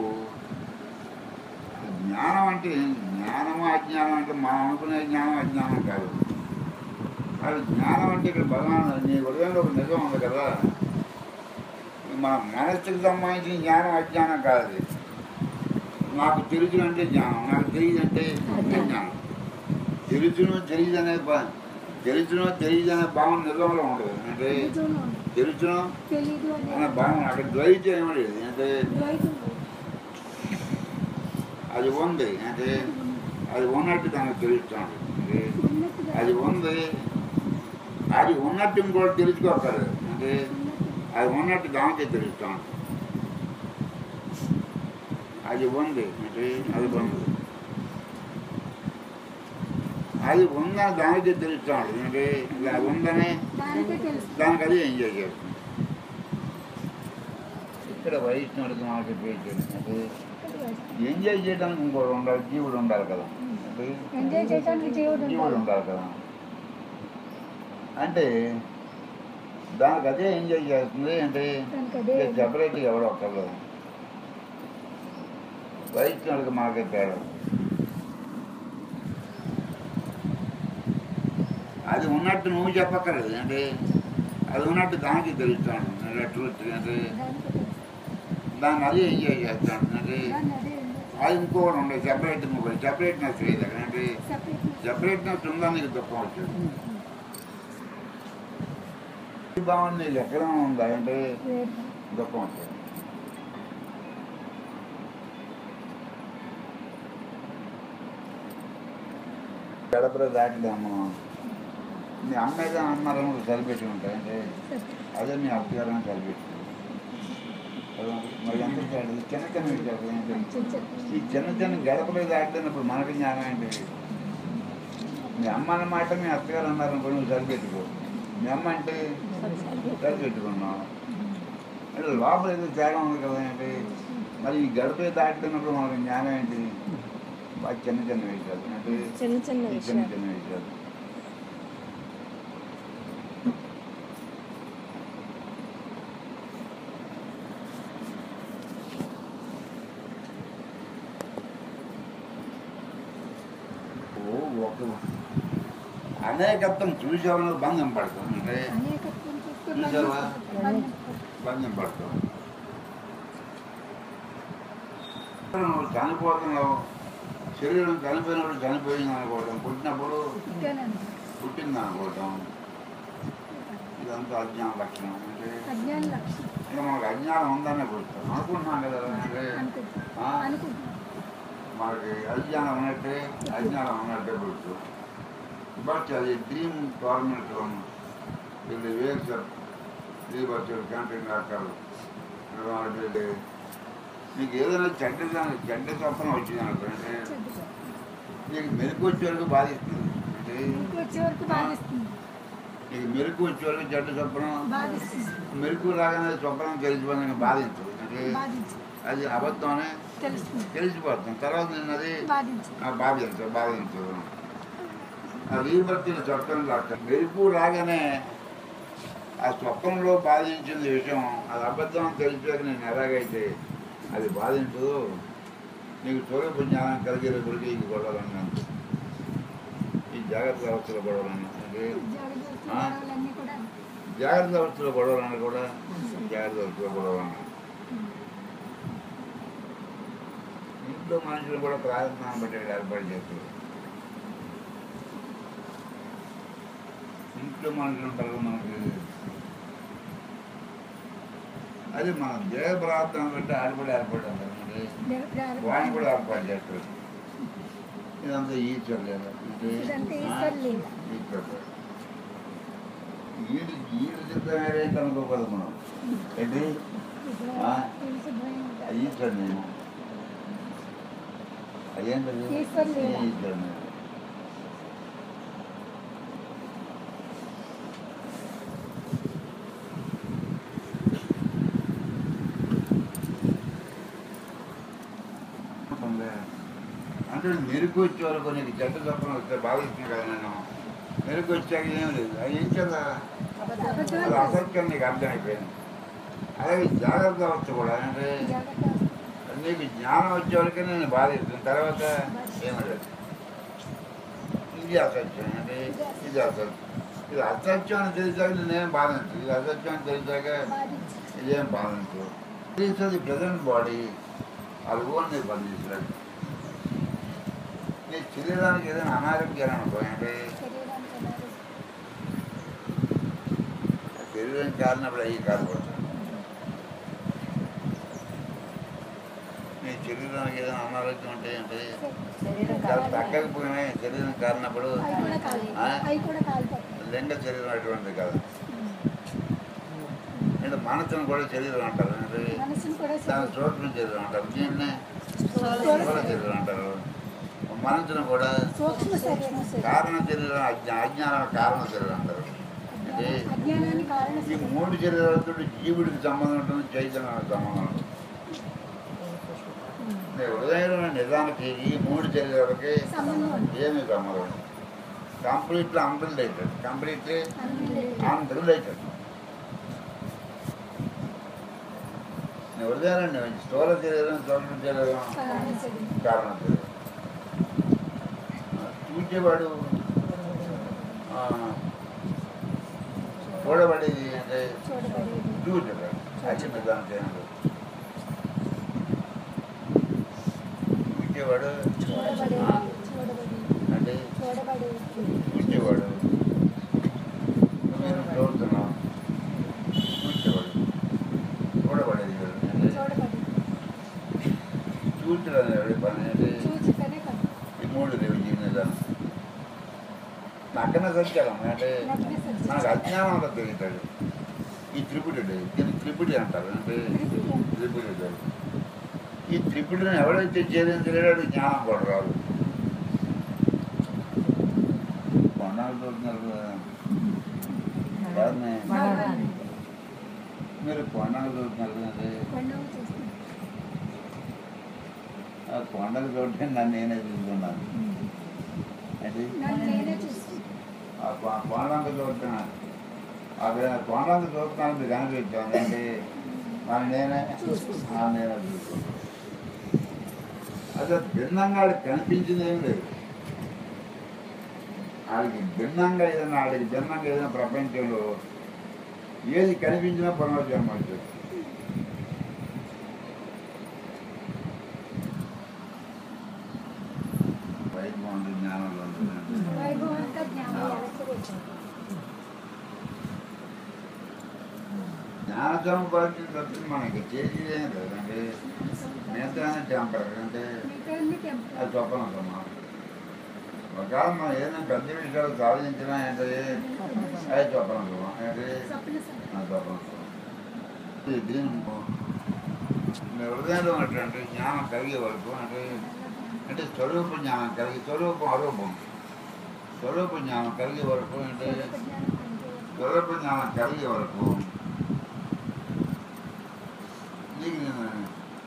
జ్ఞానం అంటే జ్ఞానం అజ్ఞానం అంటే మనం అనుకునే జ్ఞానం అజ్ఞానం కాదు అది జ్ఞానం అంటే ఇక్కడ భగవాన్ నీ హృదయంలో ఒక నిజం ఉంది కదా మన మనస్సుకి సంబంధించిన జ్ఞానం అజ్ఞానం కాదు అది నాకు తెలుసు అంటే జ్ఞానం నాకు తెలియదు అంటే అజ్ఞానం తెలుసును తెలియదు అనే భా- తెలుసును తెలియదు అనే భావన నిజంలో ఉండదు అంటే నిజంలో ఉంది. తెలుసును తెలీదు అనే అనే భావన అక్కడ ద్వైతం ఏమీ లేదు అంటే ద్వైతం లేదు. అది ఉంది అంటే అది ఉన్నట్టు దానికి తెలుస్తాను ఉన్నట్టుగా అది ఉంది అది ఉన్నట్టు ఇంకోటి తెలుసుకోగలదు అంటే ఉన్నట్టుగా అది ఉన్నట్టు దానికే తెలుస్తాను అది ఉంది అంటే అది ఉంది అది ఉందని దానికే తెలుస్తాడు అంటే ఇది అది ఉందని దానికే తెలుసు దానికి అది ఎంజాయ్ చేస్తుంది ఇక్కడ వైష్ణవుడికి మనకి అంటే ఎంజాయ్ చేయడానికి ఇంకోటి ఉండాలి జీవుడు ఉండాలి కదా అంటే ఎంజాయ్ చేయడానికి జీవుడు జీవుడు ఉంటాడు ఉండాలి కదా అంటే దానికి అదే ఎంజాయ్ చేస్తుంది అంటే దానికి అదే సెపరేట్గా ఎవడో ఒక్కర్లేదు వైష్ణవుడికి మనకి తేడా అది ఉన్నట్టు నువ్వు చెప్పక్కర్లేదు అంటే అది ఉన్నట్టు దానికి తెలుస్తాడు ట్రూత్ అంటే దానికి తెలుసు. దాన్ని అదే ఎంజాయ్ చేస్తాడు అంటే దాన్ని అదే ఎంజాయ్ అది ఇంకోటి ఉండదు సెపరేట్ ఇంకోటి సెపరేట్నెస్ లేదు అక్కడ అంటే సెపరేట్నెస్ సెపరేట్నెస్ ఉందా నీకు దుఃఖం వచ్చింది ఈ భావన నీకు ఎక్కడ ఉందా అంటే వేరు దుఃఖం వచ్చింది గడపలో దాటిదాము మీ అమ్మ ఏదో అన్నారని సరిపెట్టి ఉంటాయి అంటే అదే మీ అత్తగారని సరిపెట్టి మరి ఎంత చిన్న చిన్న విషయాలు ఏంటంటే ఈ చిన్న చిన్న గడపలో దాటినప్పుడు మనకి జ్ఞానం ఏంటి మీ అమ్మ అన్న మాట మీ అత్తగారు అన్నారు అనుకో నువ్వు సరిపెట్టుకో మీ అమ్మ అంటే సరిపెట్టుకున్నావు అంటే లోపల ఏదో తేడా ఉంది కదా ఏంటి మరి ఈ గడపే దాటుతున్నప్పుడు మనకు జ్ఞానం ఏంటి బాగా చిన్న చిన్న విషయాలు అంటే చిన్న చిన్న ఈ చిన్న విషయాలు చిన్న విషయాలు ఓ ఒక అనేకత్వం చూసేవాళ్ళు బంధం పడుతుంది అంటే అనేకత్వం చూస్తే చూసావా? బంధం. బంధం పడుతుంది నువ్వు చనిపోతున్నావు శరీరం చనిపోయినప్పుడు చనిపోయింది అనుకోవడం పుట్టినప్పుడు ఇదేనండి. పుట్టింది అనుకోవటం ఇదంతా అజ్ఞాన లక్షణం అంటే అజ్ఞాన లక్షణం ఇంకా మనకు అజ్ఞానం ఉందనే పుట్టాం అనుకుంటున్నాం కదా అంటే అనుకుంటున్నాం ఆ? అనుకుంటున్నాం మనకి అజ్ఞానం ఉన్నట్టే అజ్ఞానం ఉన్నట్టే పుట్టు బట్ అది డ్రీమ్ గవర్నమెంట్ వీళ్ళు వేసారు త్రీ బస్సులు క్యాంటీన్ డాక్టర్లు మీకు ఏదైనా చెడ్డ చెడ్డ స్వప్నం వచ్చింది అనుకోండి చెడ్డ నీకు మెరుగు వచ్చే వరకు బాధిస్తుంది అంటే ఇంటికి వచ్చే వరకు బాధిస్తుంది నీకు మెరుగు వచ్చే వరకు చెడ్డ స్వప్నం బాధిస్తుంది మెరుగు రాగానే స్వప్నం తెలిసిపోయింది బాధించదు అంటే బాధించు అది అబద్ధం అని తెలుస్తుంది తెలిసిపోతుంది తర్వాత నేను అది బాధించు ఆ బాధించదు బాధించదు ఆ వీరభక్తుల స్వప్నం డాక్టర్ మెరుపు రాగానే ఆ స్వప్నంలో బాధించింది విషయం అది అబద్ధం అని తెలిసాక నేను ఎలాగైతే అది బాధించదు నీకు స్వరూప జ్ఞానం కలిగే గురికి ఈ గొడవలన్నీ ఈ జాగ్రత్త అవస్థల గొడవలన్నీ అంటే జాగ్రత్త ఆ? గొడవలన్నీ కూడా జాగ్రత్త అవస్థల గొడవలన్నీ కూడా జాగ్రత్త అవస్థల గొడవలన్నీ ఇంట్లో మనుషులు కూడా ప్రారంభం బట్టి ఏర్పాటు చేస్తారు ఇంట్లో మనుషులు ఉంటారు మనకి అది మన దేవ ప్రార్థన బట్టి ఆడపడి ఏర్పాటు అంటారు దేవ- వాడిని కూడా ఏర్పాటు చేస్తారు ఇదంతా ఈశ్వర్ లేదా ఇదంతా ఈశ్వర్ లీల. ఈశ్వర్ ఈడు ఈడు సిద్ధం ఏంటి అనుకోకూడదు మనం ఏంటి ఆ? తెలిసి భయం ఉంటుంది. ఈశ్వర్ నేను అయ్యేంటది ఈశ్వర్ లీల. ఈశ్వర్ నేను అంటే మెరుగు వచ్చే వరకు నీకు చెడ్డ తప్పన వస్తే బాధిస్తుంది కదా నేను మెరుగు వచ్చాక ఏం లేదు అది ఏం చేద్దా అబద్ధం అది అసత్యం నీకు అర్థమైపోయింది అలాగే జాగ్రత్త అవచ్చు కూడా అంటే జాగ్రత్త నీకు జ్ఞానం వచ్చే వరకే నేను బాధిస్తుంది తర్వాత ఏమీ లేదు ఇది అసత్యం అంటే ఇది అసత్యం ఇది అసత్యం అని తెలిసాక నేనేం బాధించదు ఇది అసత్యం అని తెలిసాక బాధించు ఇదేం బాధించదు ది ప్రజెంట్ బాడీ అది ఓన్లీ బంధించలేదు నీ శరీరానికి ఏదైనా అనారోగ్యాలు అనుకో అంటే శరీరానికి అనారోగ్యం. శరీరం కాలినప్పుడు అయ్యి కాలిపోతాయి నీ శరీరానికి ఏదైనా అనారోగ్యం ఉంటే అంటే శరీరం చాలా కావాలి. తగ్గకపోయినా శరీరం కాలినప్పుడు అవి కూడా కాలి ఆ? అవి కూడా కాలిపోతాయి లింగ శరీరం అటువంటిది కాదు అంటే మనసును కూడా శరీరం అంటారు అంటే మనసును కూడా దాని శరీరం. చోట్ల శరీరం అంటారు దీన్నే స్థూల స్థూల శరీరం అంటారు మనసును కూడా సూక్ష్మ శరీరం కారణ శరీరం అజ్ఞా అజ్ఞానం కారణ శరీరం అంటారు అంటే అజ్ఞానానికి కారణ ఈ శరీరం మూడు శరీరాలతో జీవుడికి సంబంధం ఉంటుంది చైతన్యానికి సంబంధం ఉంటుంది నీ హృదయంలో నిజానికి ఈ మూడు శరీరాలకి సంబంధం ఉంది. ఏమీ సంబంధం completely unrelated completely unrelated. Unrelated నీ హృదయాన్ని స్థూల శరీరం సూక్ష్మ శరీరం కారణ శరీరం. కారణ శరీరం చూచేవాడు ఆ, చూడబడేది అంటే చూడబడేది చూడడు అది నిజానికి చేయడు చూచేవాడు చూడబడేది ఆ, చూడబడేది అంటే చూడబడేది చూచేవాడు నేను చూస్తున్నావు చూచేవాడు చూడబడేది వాడు. అంటే చూడబడేది చూచడం అనేవాడి పని అంటే చూచుకనే కాదు ఈ మూడు లేవు జీవితం నగ్గన సత్యాలం అంటే నగ్న సత్యం. మనకు అజ్ఞానం అంతా తెలియటాడు ఈ త్రిపుడి దీన్ని త్రిపుడి అంటారు అంటే త్రిపుడి. త్రిపుడి అంటారు. ఈ త్రిపుడిని ఎవడైతే ఛేదించలేడు జ్ఞానం కూడా రాదు కొన్నాళ్ళు చూస్తున్నారు కదా. ఎవరిని? భగవాన్. మీరు కొన్నాళ్ళు చూస్తున్నారు అంటే కొండవు చేస్తుంది ఆ కొండలు చూడటం నన్ను నేనే చూసుకున్నాను అది నన్ను నేనే చూస్తాను ఆ కొ- కొండంత చూస్తున్నాను అక్కడ కొండంత చూస్తున్నాను మీకు అనిపించాను అంటే నన్ను నేనే ఆ నేనే చూసుకున్నాను అసలు భిన్నంగా ఆడికి కనిపించింది ఏం లేదు ఆడికి భిన్నంగా ఏదైనా ఆడికి భిన్నంగా ఏదైనా ప్రపంచంలో ఏది కనిపించినా పునర్జన్మ వచ్చేది వైద్యం ఉంది జ్ఞానంలో ఉంటుంది వైభవం అంతా జ్ఞానం వెనక్కి వచ్చాను జ్ఞానజం పరిస్థితి తప్పింది మనకి చేసేదేం లేదండి మిగతా టెంపర్ అంటే మిగతాన్ని టెంపుల్ అది స్వప్నం సమానం ఒకవేళ మనం ఏదైనా పెద్ద విషయాలు సాధించినా ఏంటది అది స్వప్నం సమానం ఏంటి స్వప్న సంగతి. ఆ స్వప్నం సమానం ఇది దీని మీ హృదయంలో ఉన్నటువంటి జ్ఞానం కలిగే వరకు అంటే అంటే స్వరూప జ్ఞానం కలిగి స్వరూపం అరూపం స్వరూప జ్ఞానం కలిగే వరకు అంటే స్వరూప జ్ఞానం కలిగే స్వరూప జ్ఞానం కలిగే వరకు నీకు నేను-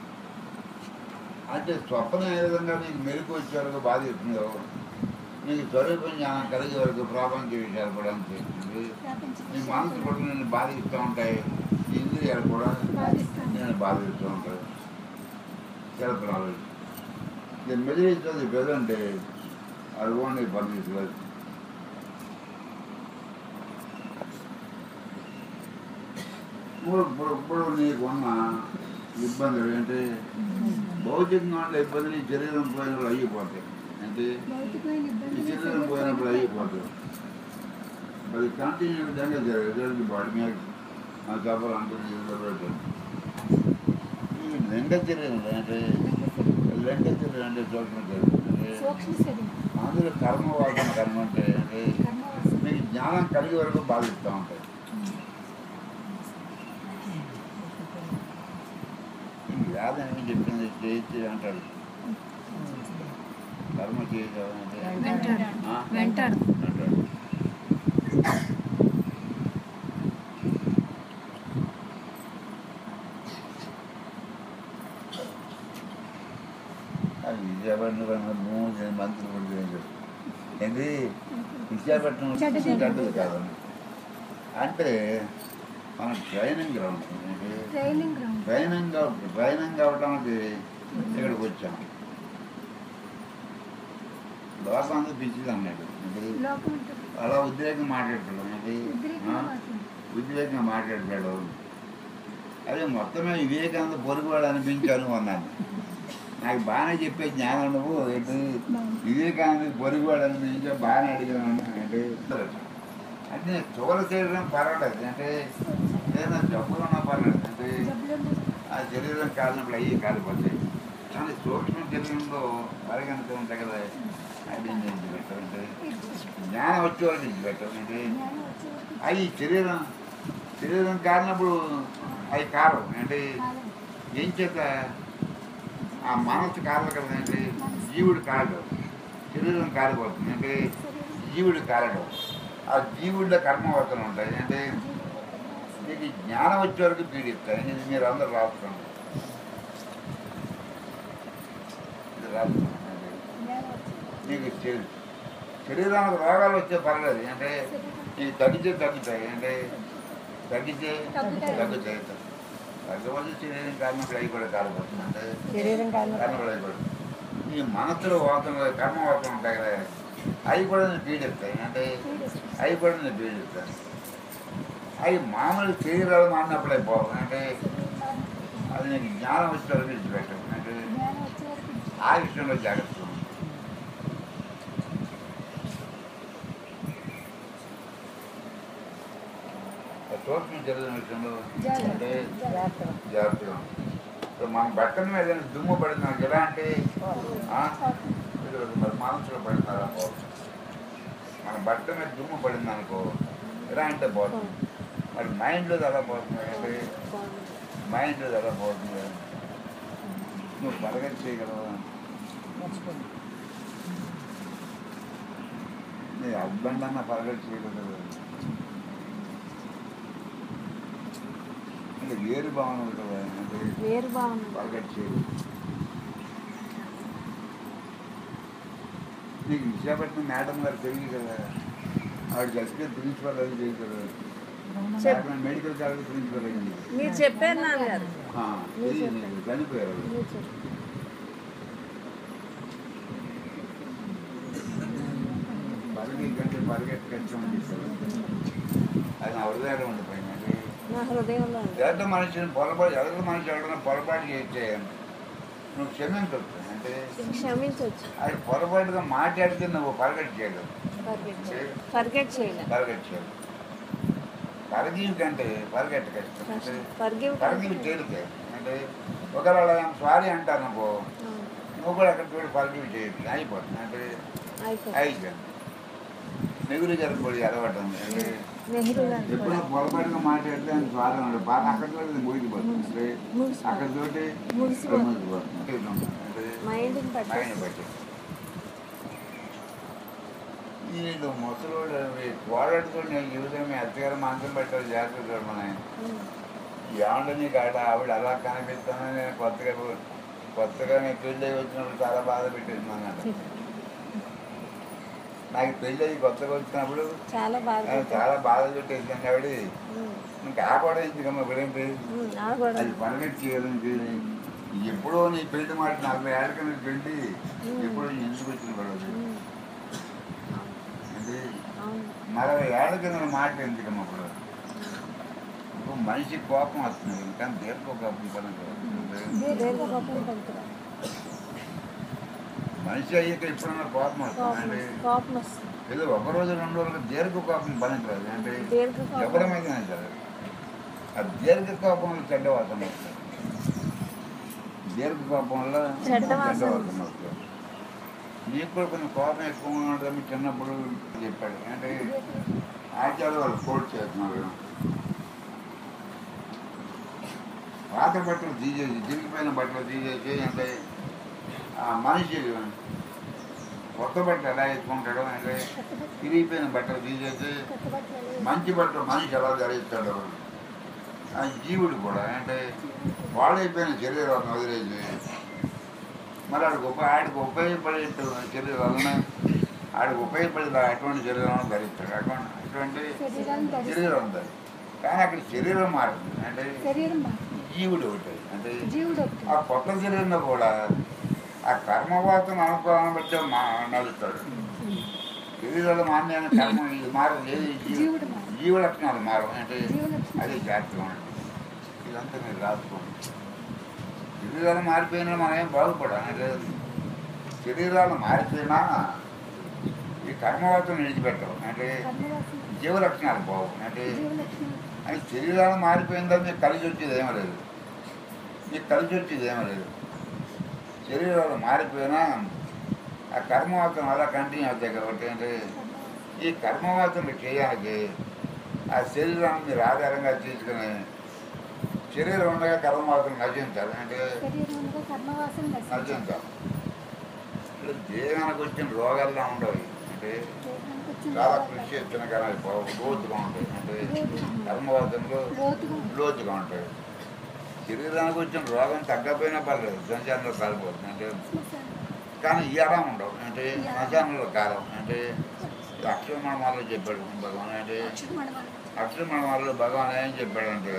అంటే స్వప్నం ఏ విధంగా నీకు మెరుగు వచ్చే వరకు బాధిస్తుందో నీకు స్వరూప జ్ఞానం కలిగే వరకు ప్రాపంచ విషయాలు కూడా అనిపిస్తుంది ప్రపంచ నీ మనసు కూడా నేను బాధిస్తూ ఉంటాయి ఈ ఇంద్రియాలు కూడా బాధిస్తాను. నేను బాధిస్తూ ఉంటాయి సెల్ఫ్ నాలెడ్జ్ ఇది మెదిలిస్తుంది పెదంటే అది ఓన్లీ పర్మిషన్ ఇప్పుడు ఇప్పుడు ఇప్పుడు నీకున్న ఇబ్బందులు ఏంటి భౌతికంగా ఉండే ఇబ్బందులు ఈ శరీరం పోయినప్పుడు అయిపోతాయి అంటే భౌతికమైన ఈ ఇబ్బందులు శరీరం పోయినప్పుడు అయిపోతాయి మరి కంటిన్యూ విధంగా జరుగుతుంది బాడీ మీద ఆ సఫర్ అంటుంది ఈ లింగ శరీరం అంటే లింగ శరీరం అంటే సూక్ష్మ శరీరం అంటే సూక్ష్మ శరీరం అందులో కర్మవాదన కర్మ అంటే అంటే కర్మవాసన మీకు జ్ఞానం కలిగే వరకు బాధిస్తూ ఉంటాయి ఈ వేదం ఏం చెప్పింది చేయొచ్చు అంటాడు కర్మ చేయడం అంటే వెంటాడు ఆ? వెంటాడు అంటాడు అది విశాఖపట్నం మూడు మంత్రులు కూడా చేయించారు ఏంటి విశాఖపట్నం చెడ్డది. చెడ్డది కాదండి అంటే మన ట్రైనింగ్ గ్రౌండ్ ఏంటి ట్రైనింగ్ గ్రౌండ్ ట్రైనింగ్ అవ- ట్రైనింగ్ అవ్వడానికి ఇక్కడికి వచ్చాం లోకంలో పిచ్చిది అన్నాడు ఏంటి? లోకం ఉంటుంది అలా ఉద్రేకం మాట్లాడుతున్నాం ఏంటి? ఉద్రేకంగా ఆ? మాట్లాడు. ఉద్వేగంగా మాట్లాడాడు అదే మొత్తమే వివేకానంద పొరుగువాడు అనిపించాను అన్నాను నాకు బాగానే చెప్పే జ్ఞానం నువ్వు ఏంటి బాగుంది. వివేకానంద పొరుగువాడు అనిపించా బాగానే అడిగాను అంటే అంటే స్థూల శరీరం పర్వాలేదు అంటే ఏదైనా జబ్బులు ఉన్నా పర్వాలేదు అంటే జబ్బులు ఉన్నాయి. ఆ శరీరం కాలినప్పుడు అయ్యి కాలిపోతాయి కానీ సూక్ష్మ శరీరంలో పరిగణిత ఉంటాయి కదా అది నేను పెట్టాలంటే జ్ఞానం వచ్చే వరకు ఇది పెట్టాలంటే జ్ఞానం వచ్చే వరకు అవి శరీరం శరీరం కాలినప్పుడు అవి కారం అంటే కాలం. ఏం చేత ఆ మనసు కాలదు కదా అంటే జీవుడు కాలడు శరీరం కాలిపోతుంది అంటే శరీరం జీవుడు కాలడు ఆ జీవుడిలో కర్మవర్తలు ఉంటాయి అంటే మీకు జ్ఞానం వచ్చే వరకు పీడిస్తాయి ఇది మీరు అందరూ రాసుకోండి ఇది రాసుకోండి జ్ఞానం వచ్చే వరకు. నీకు శరీ- శరీరానికి రోగాలు వచ్చే పర్లేదు అంటే శరీరం నీకు తగ్గితే తగ్గుతాయి అంటే తగ్గితే తగ్గుతాయి. తగ్గుతాయి తగ్గవలసి శరీరం కారణప్పుడు అవి కూడా కాలిపోతుంది అంటే శరీరం కాలం కారణప్పుడు అవి కూడా ఈ మనసులో వాసనలు కర్మ వాసనలు ఉంటాయి కదా అవి కూడా నేను పీడిస్తాయి అంటే పీడిస్తాయి. అవి కూడా నేను పీడిస్తాను అవి మామూలు శరీరాలు మారినప్పుడే పోవు అంటే శరీరం అది నీకు జ్ఞానం వచ్చే వరకు విడిచిపెట్టవు అంటే జ్ఞానం వచ్చే వరకు ఆ విషయంలో జాగ్రత్త ఉండు. ఆ సూక్ష్మ శరీరం విషయంలో జాగ్రత్త. అంటే జాగ్రత్త జాగ్రత్తగా ఉండు. ఇప్పుడు మన బట్టల మీద ఏదైనా దుమ్ము పడింది మనకి ఎలా అంటే ఆ? ఇది మరి మనసులో పడిందా పోవచ్చు మన బట్ట మీద దుమ్ము పడింది అనుకో ఎలా అంటే పోతుంది మరి మైండ్లో ఎలా పోతుంది అంటే మైండ్లో ఎలా పోతుంది నువ్వు పరగతి చేయగలవా మర్చిపోయింది నీ హస్బెండ్ అన్న పరగతి చేయగలదు అంటే వేరు భావన ఉంటుంది అంటే వేరు బాగుంది పరగతి చేయదు నీకు విశాఖపట్నం మేడం గారు తెలియదు కదా ఆవిడ చచ్చిపోయి ప్రిన్సిపల్ అది చేయదు కదా చెప్ మేడం మెడికల్ కాలేజ్ ప్రిన్సిపల్ అయింది మీరు చెప్పారు నాన్నగారు ఆ, ఇది నీకు చనిపోయారు మీరు చెప్పారు పరిగె కంటే పరిగెత్తి కష్టం అది నా హృదయాలు ఉండిపోయింది నా హృదయంలో ఉంది ఎదుట మనిషిని పొరపాటు ఎదుట మనిషి ఎవరైనా పొరపాటు చేస్తే నువ్వు క్షమించవచ్చు అంటే క్షమించవచ్చు అది పొరపాటుగా మాట్లాడితే నువ్వు పరిగెట్ చేయలేవు ఫర్గెట్ చేయలేదు ఫర్గెట్ చేయలేదు పరిగెట్ చేయలేవు పరిగీవి కంటే పరిగెట్ట కష్టం అంటే ఫర్గివ్ పరిగీవి తేలికే అంటే ఒకవేళ సారీ అంటారు నువ్వు నువ్వు కూడా అక్కడ చూడు పరిగీవి చేయొచ్చు అయిపోతుంది అంటే అయిపోయింది అయిపోయింది నెగురు గారు కూడా అలవాటు ఉంది అంటే నెహ్రూ గారు ఎప్పుడో కూడా పొరపాటుగా మాట్లాడితే ఆయన స్వాదం ఉండదు బాగా అక్కడ చోటి ముగిపోతుంది అంటే ముగిసిపోతుంది. అక్కడ చోటి ముగిసిపోతుంది. ముగిసిపోతుంది అంటే మైండ్ని ఆయన పట్టేసి బట్టి వీళ్ళు ముసలోడు కోడడుతో నేను జీవితం మీ అత్తగారు మంచం పెట్టాలి జాగ్రత్త చూడమని ఏమంటే నీకు ఆడ ఆవిడ అలా కనిపిస్తానని నేను కొత్తగా కొత్తగా నేను పెళ్ళి అయ్యి వచ్చినప్పుడు చాలా బాధ పెట్టేసినాను నాకు పెళ్ళి అయ్యి కొత్తగా వచ్చినప్పుడు చాలా బాగా ఆ, చాలా బాధ పెట్టేసింది ఆవిడ ఉమ్, ఇంకా ఆ కూడా ఎందుకమ్మా ఇప్పుడేంటి ఉమ్, ఆ కూడా అది పర్మిట్ చేయాలంటే ఎప్పుడో నీ పెళ్లి మాట నలభై ఏళ్ళ కింద పెళ్లి ఎప్పుడో నీ ఎందుకు వచ్చిన పడదు ఉమ్, అంటే అవును నలభై ఏళ్ళ కింద మాట ఎందుకమ్మా ఇప్పుడు ఇప్పుడు మనిషి కోపం వస్తుంది కానీ దేనికో కోపం పని కాదు. దేనికి కోపం పడుతున్నారు మనిషి అయ్యాక ఎప్పుడన్నా కోపం వస్తుంది కోపం అంటే వస్తుంది. కోపం వస్తుంది ఏదో ఒక రోజు రెండు రోజులకు దీర్ఘ కోపం పని కాదు అంటే దీర్ఘ కోపం. ఎవరి మీద సరే ఆ దీర్ఘ కోపంలో చెడ్డ వాసన వస్తుంది దీర్ఘ కోపం వల్ల చెడ్డ వాసన. వాసన వస్తుంది నీకు కూడా కొంచెం కోపం ఎక్కువ ఉండదని చిన్నప్పుడు చెప్పాడు అంటే ఆచార్య వాళ్ళు కోట్ చేస్తున్నారు పాత బట్టలు తీసేసి తిరిగిపోయిన బట్టలు తీసేసి అంటే ఆ మనిషి కొత్త బట్టలు ఎలా వేసుకుంటాడో అంటే తిరిగిపోయిన బట్టలు తీసేసి కట్టుబట్టలు మంచి బట్టలు మనిషి ఎలా ధరిస్తాడు ఆ జీవుడు కూడా అంటే పాడైపోయిన శరీరాలను వదిలేసి మరి ఆడికి ఉప ఆడికి ఉపయోగపడే శరీరాలను ఆడికి ఉపయోగపడే అటువంటి శరీరాలను ధరిస్తాడు అటువంటి అటువంటి శరీరాన్ని ధరిస్తాడు. శరీరం ధరి కానీ అక్కడ శరీరం మారుతుంది అంటే శరీరం బా- జీవుడు ఒకటి అంటే జీవుడు ఒకటి ఆ కొత్త శరీరంలో కూడా ఆ కర్మవాతం అనుకోవాలని బట్టి మా నడుస్తాడు శరీరాలు మాన్యాన్ని కర్మ ఇది మారదు ఏది జీవ- జీవుడు మారదు. జీవ లక్షణాలు మారవు అంటే జీవ లక్షణాలు. అదే జాగ్రత్తగా ఉండండి ఇదంతా మీరు రాసుకోండి శరీరాలు మారిపోయినా మనం ఏం బాగుపడాలి అంటే శరీరాలు మారిపోయినా ఈ కర్మవాతం విడిచిపెట్టవు అంటే కర్మవాసన జీవ లక్షణాలు బాగు అంటే జీవ లక్షణాలు అని శరీరాలు మారిపోయిందా మీకు కలిసి వచ్చేది ఏమీ లేదు మీకు కలిసి వచ్చేది ఏమీ లేదు శరీరాలు మారిపోయినా ఆ కర్మవాతం అలా కంటిన్యూ అవుతాయి కాబట్టి అంటే ఈ కర్మవాతం చేయడానికి ఆ శరీరాన్ని మీరు ఆధారంగా తీసుకుని శరీరం ఉండగా కర్మవాతం నశించాలి అంటే శరీరంలో కర్మవాసన నశించాలి. నశించాలి ఇప్పుడు దేహానికి వచ్చిన రోగాల్లో ఉండవు అంటే దేహానికి వచ్చిన చాలా రోగాలు కృషి చేస్తున్న కానీ అవి బాగు లోతుగా ఉంటాయి అంటే లోతుగా. కర్మవాతంలో లోతుగా ఉంటాయి. లోతుగా ఉంటాయి శరీరానికి వచ్చిన రోగం తగ్గపోయినా పర్లేదు సంచారంలో కాలిపోతుంది అంటే శ్మశానం. కానీ ఈ అలా ఉండవు అంటే శ్మశానంలో కాలం అంటే అక్షరమణమాలలో చెప్పాడు భగవాన్ అంటే అక్షరమణమాల. అక్షరమణమాలలో భగవాన్ ఏం చెప్పాడంటే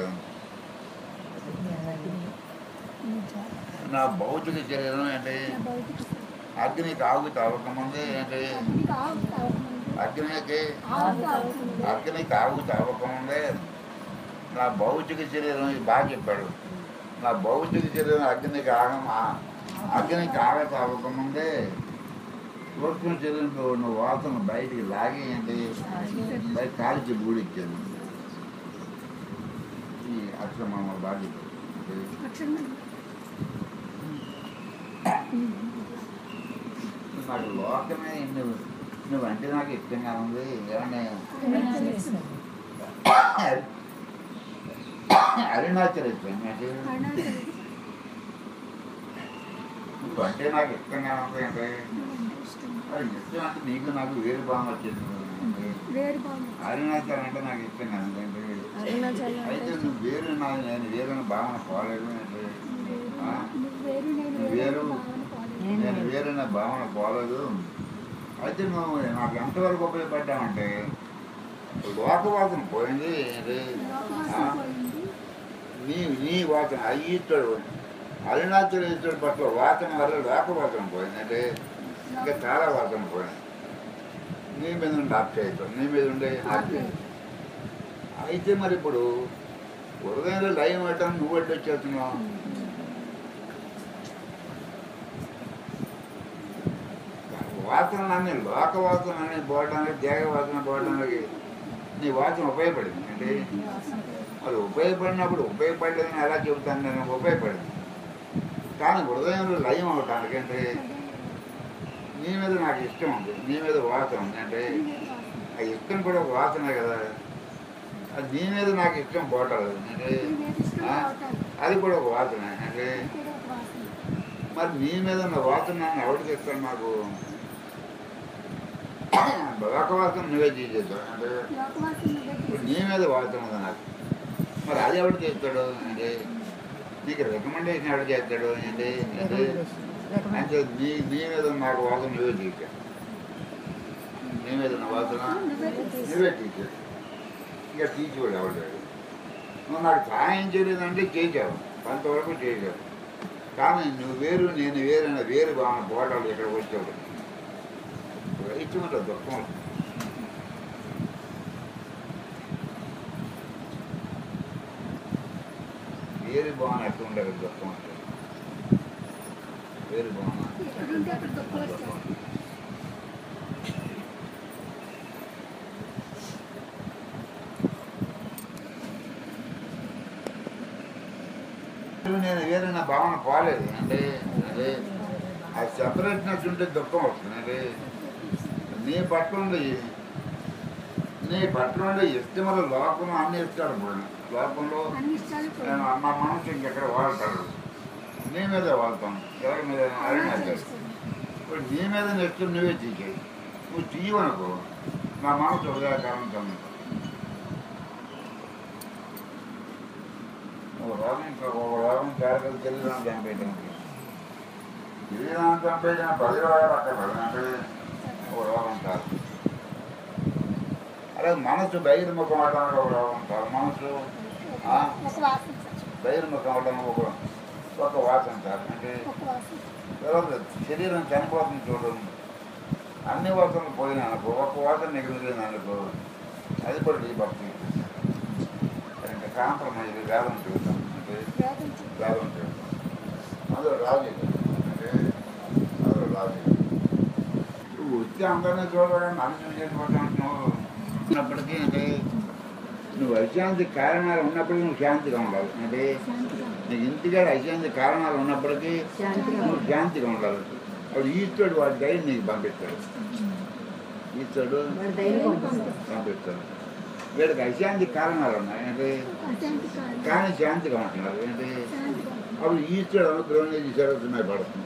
నా భౌతిక శరీరం అంటే నా భౌతిక శరీరం. అగ్నికి ఆగు తవ్వకముందే అంటే అగ్నికి ఆవు తాగకముందు. అగ్నికి ఆవు తాగకముందు. అగ్నికి ఆగు తవ్వకముందే నా భౌతిక శరీరం ఇది బాగా చెప్పాడు నా భౌతిక శరీరం అగ్నికి ఆగం అగ్నికి ఆగ తవ్వకముందే సూక్ష్మ శరీరంలో ఉన్న వాసన బయటికి లాగి అంటే బయట కాలికి బూడిచ్చాను ఈ అక్షరమణ బాగా చెప్పాడు. అక్షరమణి. నాకు లోకమే నువ్వు నువ్వంటే నాకు ఇష్టంగా ఉంది ఏమన్నా అరుణాచలేశ్వరి నాకు అరుణాచలం. నువ్వంటే నాకు ఇష్టంగా ఉంది అంటే ఇష్టం. అది ఇష్టం అంటే నీకు నాకు వేరు భావం వచ్చేది వేరు బాగుంది అరుణాచలం అంటే నాకు ఇష్టంగా ఉంది అంటే అరుణాచలం అయితే అంటే నువ్వు వేరు నాది నేను వేరే భావన పోలేదు అంటే ఆ? నువ్వు వేరు నేను వేరు. వేరు భావన పోలేదు. నేను వేరే భావన పోలేదు అయితే నువ్వు నాకు ఎంతవరకు ఉపయోగపడ్డామంటే లోకవాసన పోయింది ఏంటి? ఆ? లోకవాసన పోయింది నీ నీ వాసన ఆ ఈశ్వరుడు అరుణాచల ఈశ్వరుడు పట్ల వాసన వల్ల లోకవాసన పోయింది అంటే ఇంకా చాలా వాసన పోయింది నీ మీద ఉండే ఆప్యాయతం నీ మీద ఉండే ఆప్యాయతం అయితే మరి ఇప్పుడు హృదయంలో లయం పెట్టడం నువ్వు అడ్డు వచ్చేస్తున్నావు వాసన అన్ని లోక వాసన అని పోవడానికి దేహ వాసన పోవడానికి నీ వాసన ఉపయోగపడింది అంటే అది ఉపయోగపడినప్పుడు ఉపయోగపడలేదని ఎలా చెబుతాను నేను ఉపయోగపడింది కానీ హృదయంలో లయం అవటానికి అంటే నీ మీద నాకు ఇష్టం ఉంది నీ మీద వాసన ఉంది అంటే ఆ ఇష్టం కూడా ఒక వాసనే కదా అది నీ మీద నాకు ఇష్టం పోవట్లేదు అంటే ఆ, అది కూడా ఒక వాసన అంటే మరి నీ మీద ఉన్న వాసన ఎవరికి ఇస్తాను నాకు ఒక వాసన నువ్వే తీసేస్తావు అంటే ఇప్పుడు నీ మీద వాసన ఉంది నాకు మరి అది ఎవడు చేస్తాడు అంటే నీకు రికమెండేషన్ ఎవడు చేస్తాడు అంటే అంటే అంటే నీ నీ మీద ఉన్న నాకు వాసన నువ్వే తీసా నీ మీద ఉన్న వాసన నువ్వే తీసాడు ఇక తీసుకోడు ఎవడు నువ్వు నాకు సహాయం చేయలేదంటే చేసావు కొంతవరకు చేసావు కానీ నువ్వు వేరు నేను వేరు అనే వేరు బాగా పోవడాలు ఇక్కడ వచ్చావు ఇచ్చుకుంటావు దుఃఖం వేరు బాగా ఎట్లా ఉండదు దుఃఖం అంటే వేరు బాగా నేను వేరే నా భావన పోలేదు అంటే అంటే ఆ సెపరేట్నెస్ ఉంటే దుఃఖం వస్తుంది అంటే నీ పట్ల ఉండి నీ పట్ల ఉండి ఇష్టముల లోకంలో అన్ని ఇష్టాలు పోయినా లోకంలో నేను మా మనసు ఇంకెక్కడ వాడతాడు నీ మీద వాళ్తాను ఎవరి మీద అరణ్యాలు ఇప్పుడు నీ మీద నెక్స్ట్ నువ్వే తీసేయి నువ్వు తీయవనుకో నా మనసు హృదయకారం తమ్మి ఒక రోగం ఒక రోగం కారకలు తెలియదాన్ని చంపేయడానికి తెలియదాన్ని చంపేయడం పది రోగాలు అక్కడ అంటే ఒక రోగం కాదు అలాగే మనసు బహిర్ముఖం అవడానికి ఒక రోగం కాదు మనసు ఆ, బహిర్ముఖం అవడానికి ఒక ఒక వాసన కాదు అంటే తర్వాత శరీరం చనిపోతుంది చూడండి అన్ని వాసనలు పోయినా అనుకో ఒక్క వాసన మిగిలింది అనుకో అది కూడా ఈ భక్తి ఇంకా కాంప్రమైజ్ వేదం చూద్దాం అంటే వేదం చూద్దాం అందులో రాజు అంటే అందులో రాజు నువ్వు వచ్చి అందరినీ చూడగా నన్ను చేసుకోవడానికి ఉన్నప్పటికీ అంటే నువ్వు అశాంతి కారణాలు ఉన్నప్పటికీ నువ్వు శాంతిగా ఉండాలి అంటే నీకు ఇంటికాడ అశాంతి కారణాలు ఉన్నప్పటికీ నువ్వు శాంతిగా ఉండాలి అప్పుడు ఈశ్వరుడు వాడి దయ నీకు పంపిస్తాడు ఈశ్వరుడు పంపిస్తాడు వీడికి అశాంతి కారణాలు ఉన్నాయి అంటే కానీ శాంతిగా ఉంటున్నారు ఏంటి అప్పుడు ఈశ్వరుడు అనుగ్రహం చేసి జరుగుతున్నాయి పడుతుంది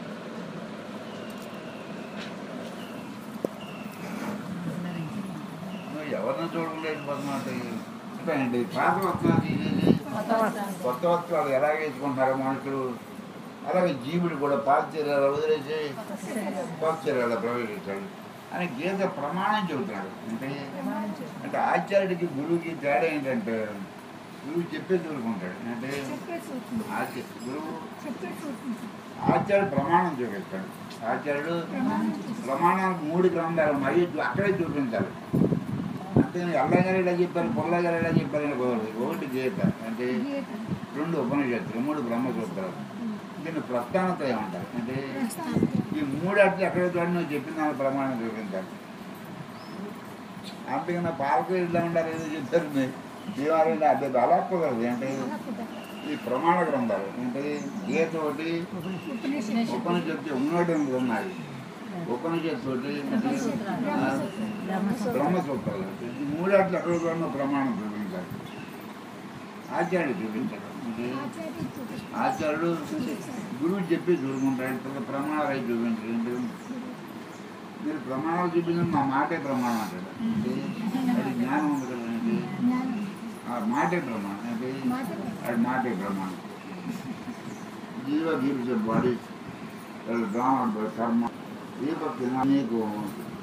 నువ్వు ఎవరిని చూడలేదు పద్మావతి అంటే పాత వస్త్రాలు తీసేసి కొత్త వస్త్రాలు ఎలా వేసుకుంటారో మనుషులు అలాగే జీవుడు కూడా పాత చర్యలు వదిలేసి కొత్త చర్యలు ప్రవేశించాడు అని గీత ప్రమాణం చెబుతున్నాడు అంటే అంటే ఆచార్యుడికి గురువుకి తేడా ఏంటంటే గురువు చెప్పే చూరుకుంటాడు అంటే ఆచార్య గురువు ఆచార్యుడు ప్రమాణం చూపిస్తాడు ఆచార్యుడు ప్రమాణానికి మూడు గ్రంథాలు మరియు అక్కడే చూపించాలి అంతేని అల్లగారు ఇలా చెప్పారు పొల్లగారు ఇలా చెప్పారు అని కుదరదు ఒకటి గీత అంటే రెండు ఉపనిషత్తులు మూడు బ్రహ్మసూత్రాలు దీన్ని ప్రస్థానతో ఏమంటారు అంటే ఈ మూడు అట్లా ఎక్కడ చూడండి నువ్వు చెప్పిన దాని ప్రమాణం చూపించాలి అంతకన్నా పాలకు ఇలా ఉండాలి ఏదో చెప్పారు మీరు దీవారంటే అదే అలా కుదరదు అంటే ఈ ప్రమాణ గ్రంథాలు అంటే గీత ఒకటి ఉపనిషత్తు ఉన్నోటి ఎనిమిది ఉన్నాయి ఉపనిషత్తు ఒకటి ఆ, బ్రహ్మసూత్రాలు ఈ మూడు అట్లా ఎక్కడ చూడడం ప్రమాణం చూపించాలి ఆచార్యుడు చూపించాడు అంటే ఆచార్యుడు గురువు చెప్పి చూడుకుంటాడు తర్వాత ప్రమాణాలు అయి చూపించాడు అంటే మీరు ప్రమాణాలు చూపించిన మా మాటే ప్రమాణం అంటాడు అంటే అది జ్ఞానం ఉంది కదా అంటే ఆ మాటే ప్రమాణం అంటే అది మాటే ప్రమాణం జీవ దీప బాడీ డ్రామ కర్మ దీపక్ నీకు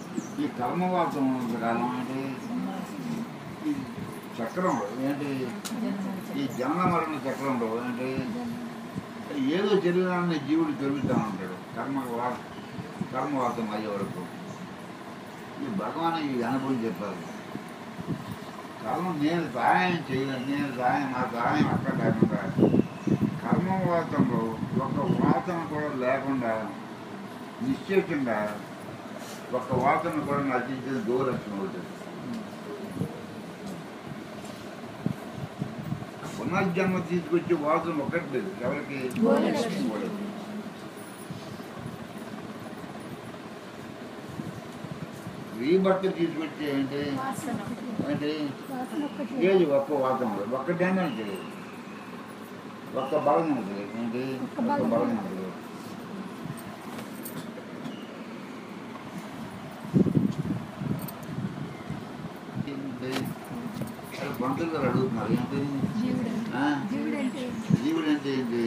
ఈ కర్మవాసం కాలం అంటే ఈ చక్రంలో ఏంటి ఈ జనన మరణ చక్రంలో ఏంటి ఏదో శరీరాన్ని జీవుడు పెరుగుతూ ఉంటాడు కర్మ వా- కర్మవాసం అయ్యే వరకు ఈ భగవాన్ ఈ అనుభవం చెప్పారు కర్మ నేను సహాయం చేయలేను నేను సహాయం నా సహాయం అక్కడ లేకుండా కర్మవాసంలో ఒక వాసన కూడా లేకుండా నిశ్చయంగా ఒక వాసన కూడా నటించేది గోరక్షణ అవుతుంది పునర్జన్మ తీసుకొచ్చే వాసన ఒకటి లేదు ఎవరికి గోరక్షణ. వాళ్ళకి. రీబట్ట తీసుకొచ్చే ఏంటి వాసన ఏంటి వాసన ఒక్కటి లేదు ఒక్క వాతం లేదు ఒక్కటేనే ఉంటుంది ఒక్క బలం ఉంటుంది ఏంటి ఒక్క ఒక్క బలం. బలం ఉంటుంది ఏంటి? అది పంతులు గారు అడుగుతున్నారు ఏంటి జీవుడు ఆ? జీవుడు అంటే జీవుడు అంటే ఏంటి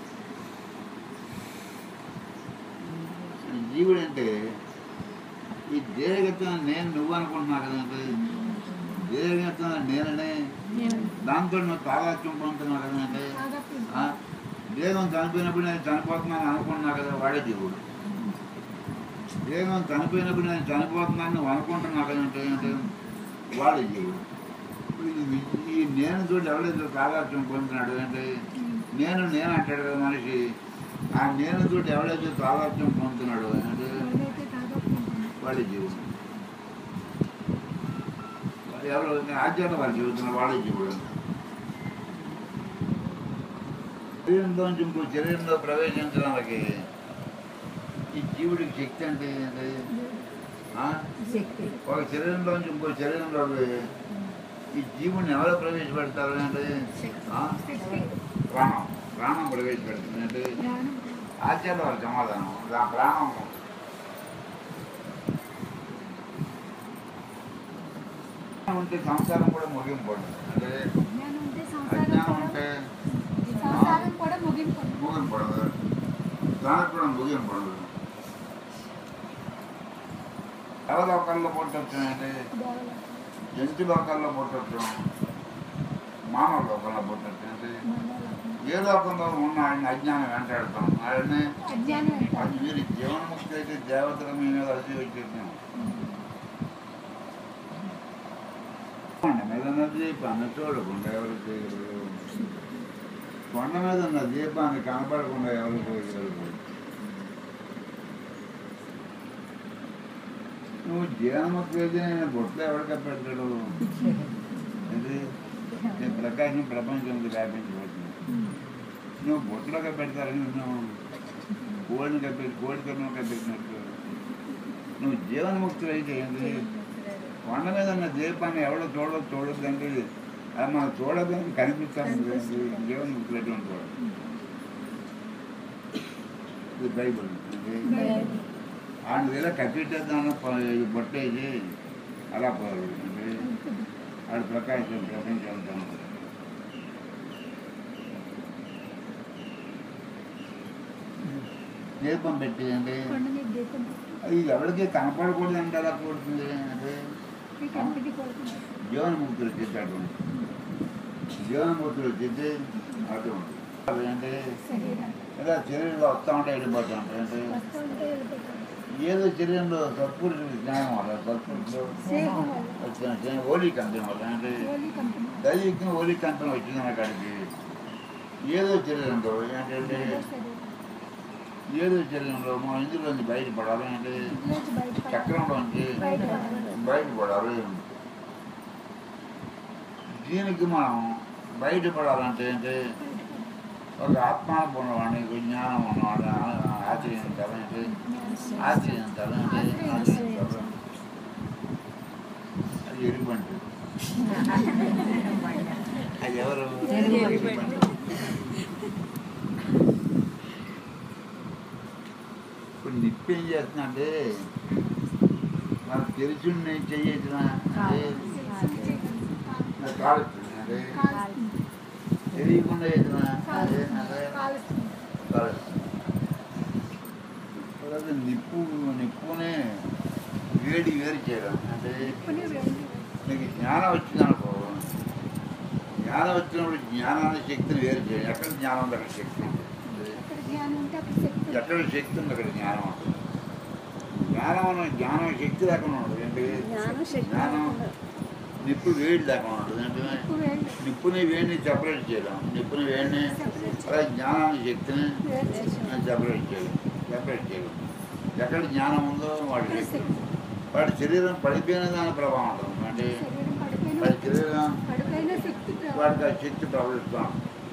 జీవుడు అంటే ఈ దేహగతం నేను నువ్వు అనుకుంటున్నా కదండి దేహగతం నేననే దాంతో నువ్వు తాదాత్యం పొందుతున్నావు కదండి దాదాపు ఆ? దేహం చనిపోయినప్పుడు నేను చనిపోతున్నాను అనుకున్నా కదా వాడే జీవుడు దేహం చనిపోయినప్పుడు నేను చనిపోతున్నాను నువ్వు అనుకుంటున్నావు కదంటే ఏంటి వాడే జీవుడు ఇప్పుడు ఈ- ఈ నేను చూడు ఎవడైతే తాదాత్యం పొందుతున్నాడు అంటే నేను నేను అంటాడు కదా మనిషి ఆ నేను తోటి ఎవడైతే తాదాత్యం పొందుతున్నాడు అంటే ఎవరైతే దాదాపు ఉంటుంది వాడే జీవుడు ఎవరు ఆచార్య వారు చెబుతున్నారు వాడే జీవుడు శరీరంలో నుంచి ఇంకో శరీరంలో ప్రవేశించడానికి ఈ జీవుడికి శక్తి అంటే ఏంటి ఆ? శక్తి ఒక శరీరంలోంచి ఇంకో శరీరంలోకి ఈ జీవుని ఎవరు ప్రవేశపెడతారు అంటే ఆ? శక్తి ప్రాణం ప్రాణం ప్రవేశపెడుతుంది అంటే ప్రాణం ఆచార్య వారి సమాధానం ఆ ప్రాణం ఉంటే సంసారం కూడా ముగింపండి అంటే అజ్ఞానం ఉంటే సంసారం అజ్ఞానం కూడా ఉంటే సంసారం కూడా ముగింపు ముగింపడదు దానికి కూడా ముగింపడదు ఎవరి లోకాల్లో పుట్టచ్చు అంటే దేవలోకం జంతు లోకాల్లో పుట్టచ్చు మానవ లోకంలో పుట్టచ్చు అంటే మనోలోకం ఏ లోకంలో ఉన్న ఆయన అజ్ఞానం వెంటాడతాం ఆయన్ని అజ్ఞానం అది అంటారు మీరు జీవన్ముక్తి అయితే దేవతల మీద అలసి వచ్చేసాం కొండ మీద ఉన్న దీపాన్ని చూడకుండా ఎవరు చేయగలరు కొండ మీద ఉన్న దీపాన్ని కనపడకుండా ఎవరు చూడగలరు నువ్వు జీవన్ముక్తి అయితే నేను బొట్లు ఎవరిక పెడతాడు ఇది నీ ప్రకాశం ప్రపంచంలో వ్యాపించబడుతుంది నువ్వు బొట్టులోకి పెడతారని నువ్వు కోడిని కప్పెట్టి కోడి కన్ను కప్పెట్టినట్టు నువ్వు జీవన్ముక్తులు అయితే ఏంటి కొండ మీద ఉన్న దీపాన్ని ఎవడో చూడదు చూడదు అంటే అది మనం చూడదని కనిపిస్తాను జీవన్ముక్తులు ఎటువంటి వాడు ఇది బైబుల్ ఇది ఆయన ఇలా కప్పెట్టేద్దామని బొట్టేసి అలా పోరు అంటే ఆడు ప్రకాశం ప్రపంచం దీపం పెట్టి అంటే కొండ మీద దీపం అది ఎవరికి కనపడకూడదు అంటే ఎలా కూడుతుంది అంటే ఈ కంపెనీ కొడుతుంది జీవనముక్తులు చిత్తాడు జీవనముక్తులు చిత్తి అటువంటి అంటే శరీరం ఇలా శరీరంలో వస్తూ ఉంటే వెళ్ళిపోతూ ఉంటాయి అంటే వస్తూ ఉంటే వెళ్ళిపోతుంది ఏదో శరీరంలో సత్పురుషుడు జ్ఞానం వల్ల సత్పురుషుడు స్నేహం వల్ల వచ్చిన జ్ఞానం ఓలీ కంపెనీ వల్ల అంటే ఓలీ కంపెనీ దైవికం ఓలీ కంపెనీ వచ్చింది అక్కడికి ఏదో శరీరంలో ఏంటంటే ఏదో శరీరం ఏదో శరీరంలో మనం ఇందులోంచి బయటపడాలి అంటే ఇంట్లోంచి బయటపడాలి చక్రంలోంచి బయటపడాలి బయటపడాలి దీనికి మనం బయటపడాలంటే అంటే ఒక ఆత్మానం ఉన్నవాడిని ఒక జ్ఞానం ఉన్నవాడిని ఆ- ఆశ్రయించాలంటే ఆశ్రయించాలంటే ఆశ్రయించాలి అది ఎరుబంటి అది ఎవరు ఎరుబంటి ఇప్పుడు నిప్పి ఏం చేస్తున్నా అంటే మనకు తెలిసి నేను చెయ్యొచ్చిన కాలుస్తుంది అంటే తెలియకుండా చేసిన అదే అదే కాలుస్తుంది కాలుస్తుంది అలాగే నిప్పు నిప్పునే వేడి వేరు చేయడం అంటే కొన్ని వేడి నీకు జ్ఞానం వచ్చిందనుకో జ్ఞానం వచ్చినప్పుడు జ్ఞానాన్ని శక్తిని వేరు చేయడం ఎక్కడ జ్ఞానం ఉంది అక్కడ శక్తి ఉంటుంది అక్కడ జ్ఞానం ఉంటే అక్కడ శక్తి ఎక్కడ శక్తి ఉంది అక్కడ జ్ఞానం ఉంటుంది జ్ఞానం అన్న జ్ఞానం శక్తి లేకుండా ఉంటుంది ఏంటి జ్ఞానం శక్తి జ్ఞానం నిప్పు వేడి లేకుండా ఉంటుంది ఏంటి ఎక్కువ వేడి నిప్పుని వేడిని సెపరేట్ చేయడం నిప్పుని వేడిని సెపరేట్ అలా జ్ఞానాన్ని శక్తిని వేడి చేసి సెపరేట్ చేయడం సెపరేట్ చేయడం ఎక్కడ జ్ఞానం ఉందో వాడి అక్కడ శక్తి శక్తి వాడి శరీరం పడిపోయిన దాని ప్రభావం ఉంటుంది అంటే శరీరం పడిపోయిన వాడి శరీరం పడిపోయిన శక్తి ప్రభావం. వాడికి ఆ శక్తి ప్రవహిస్తాం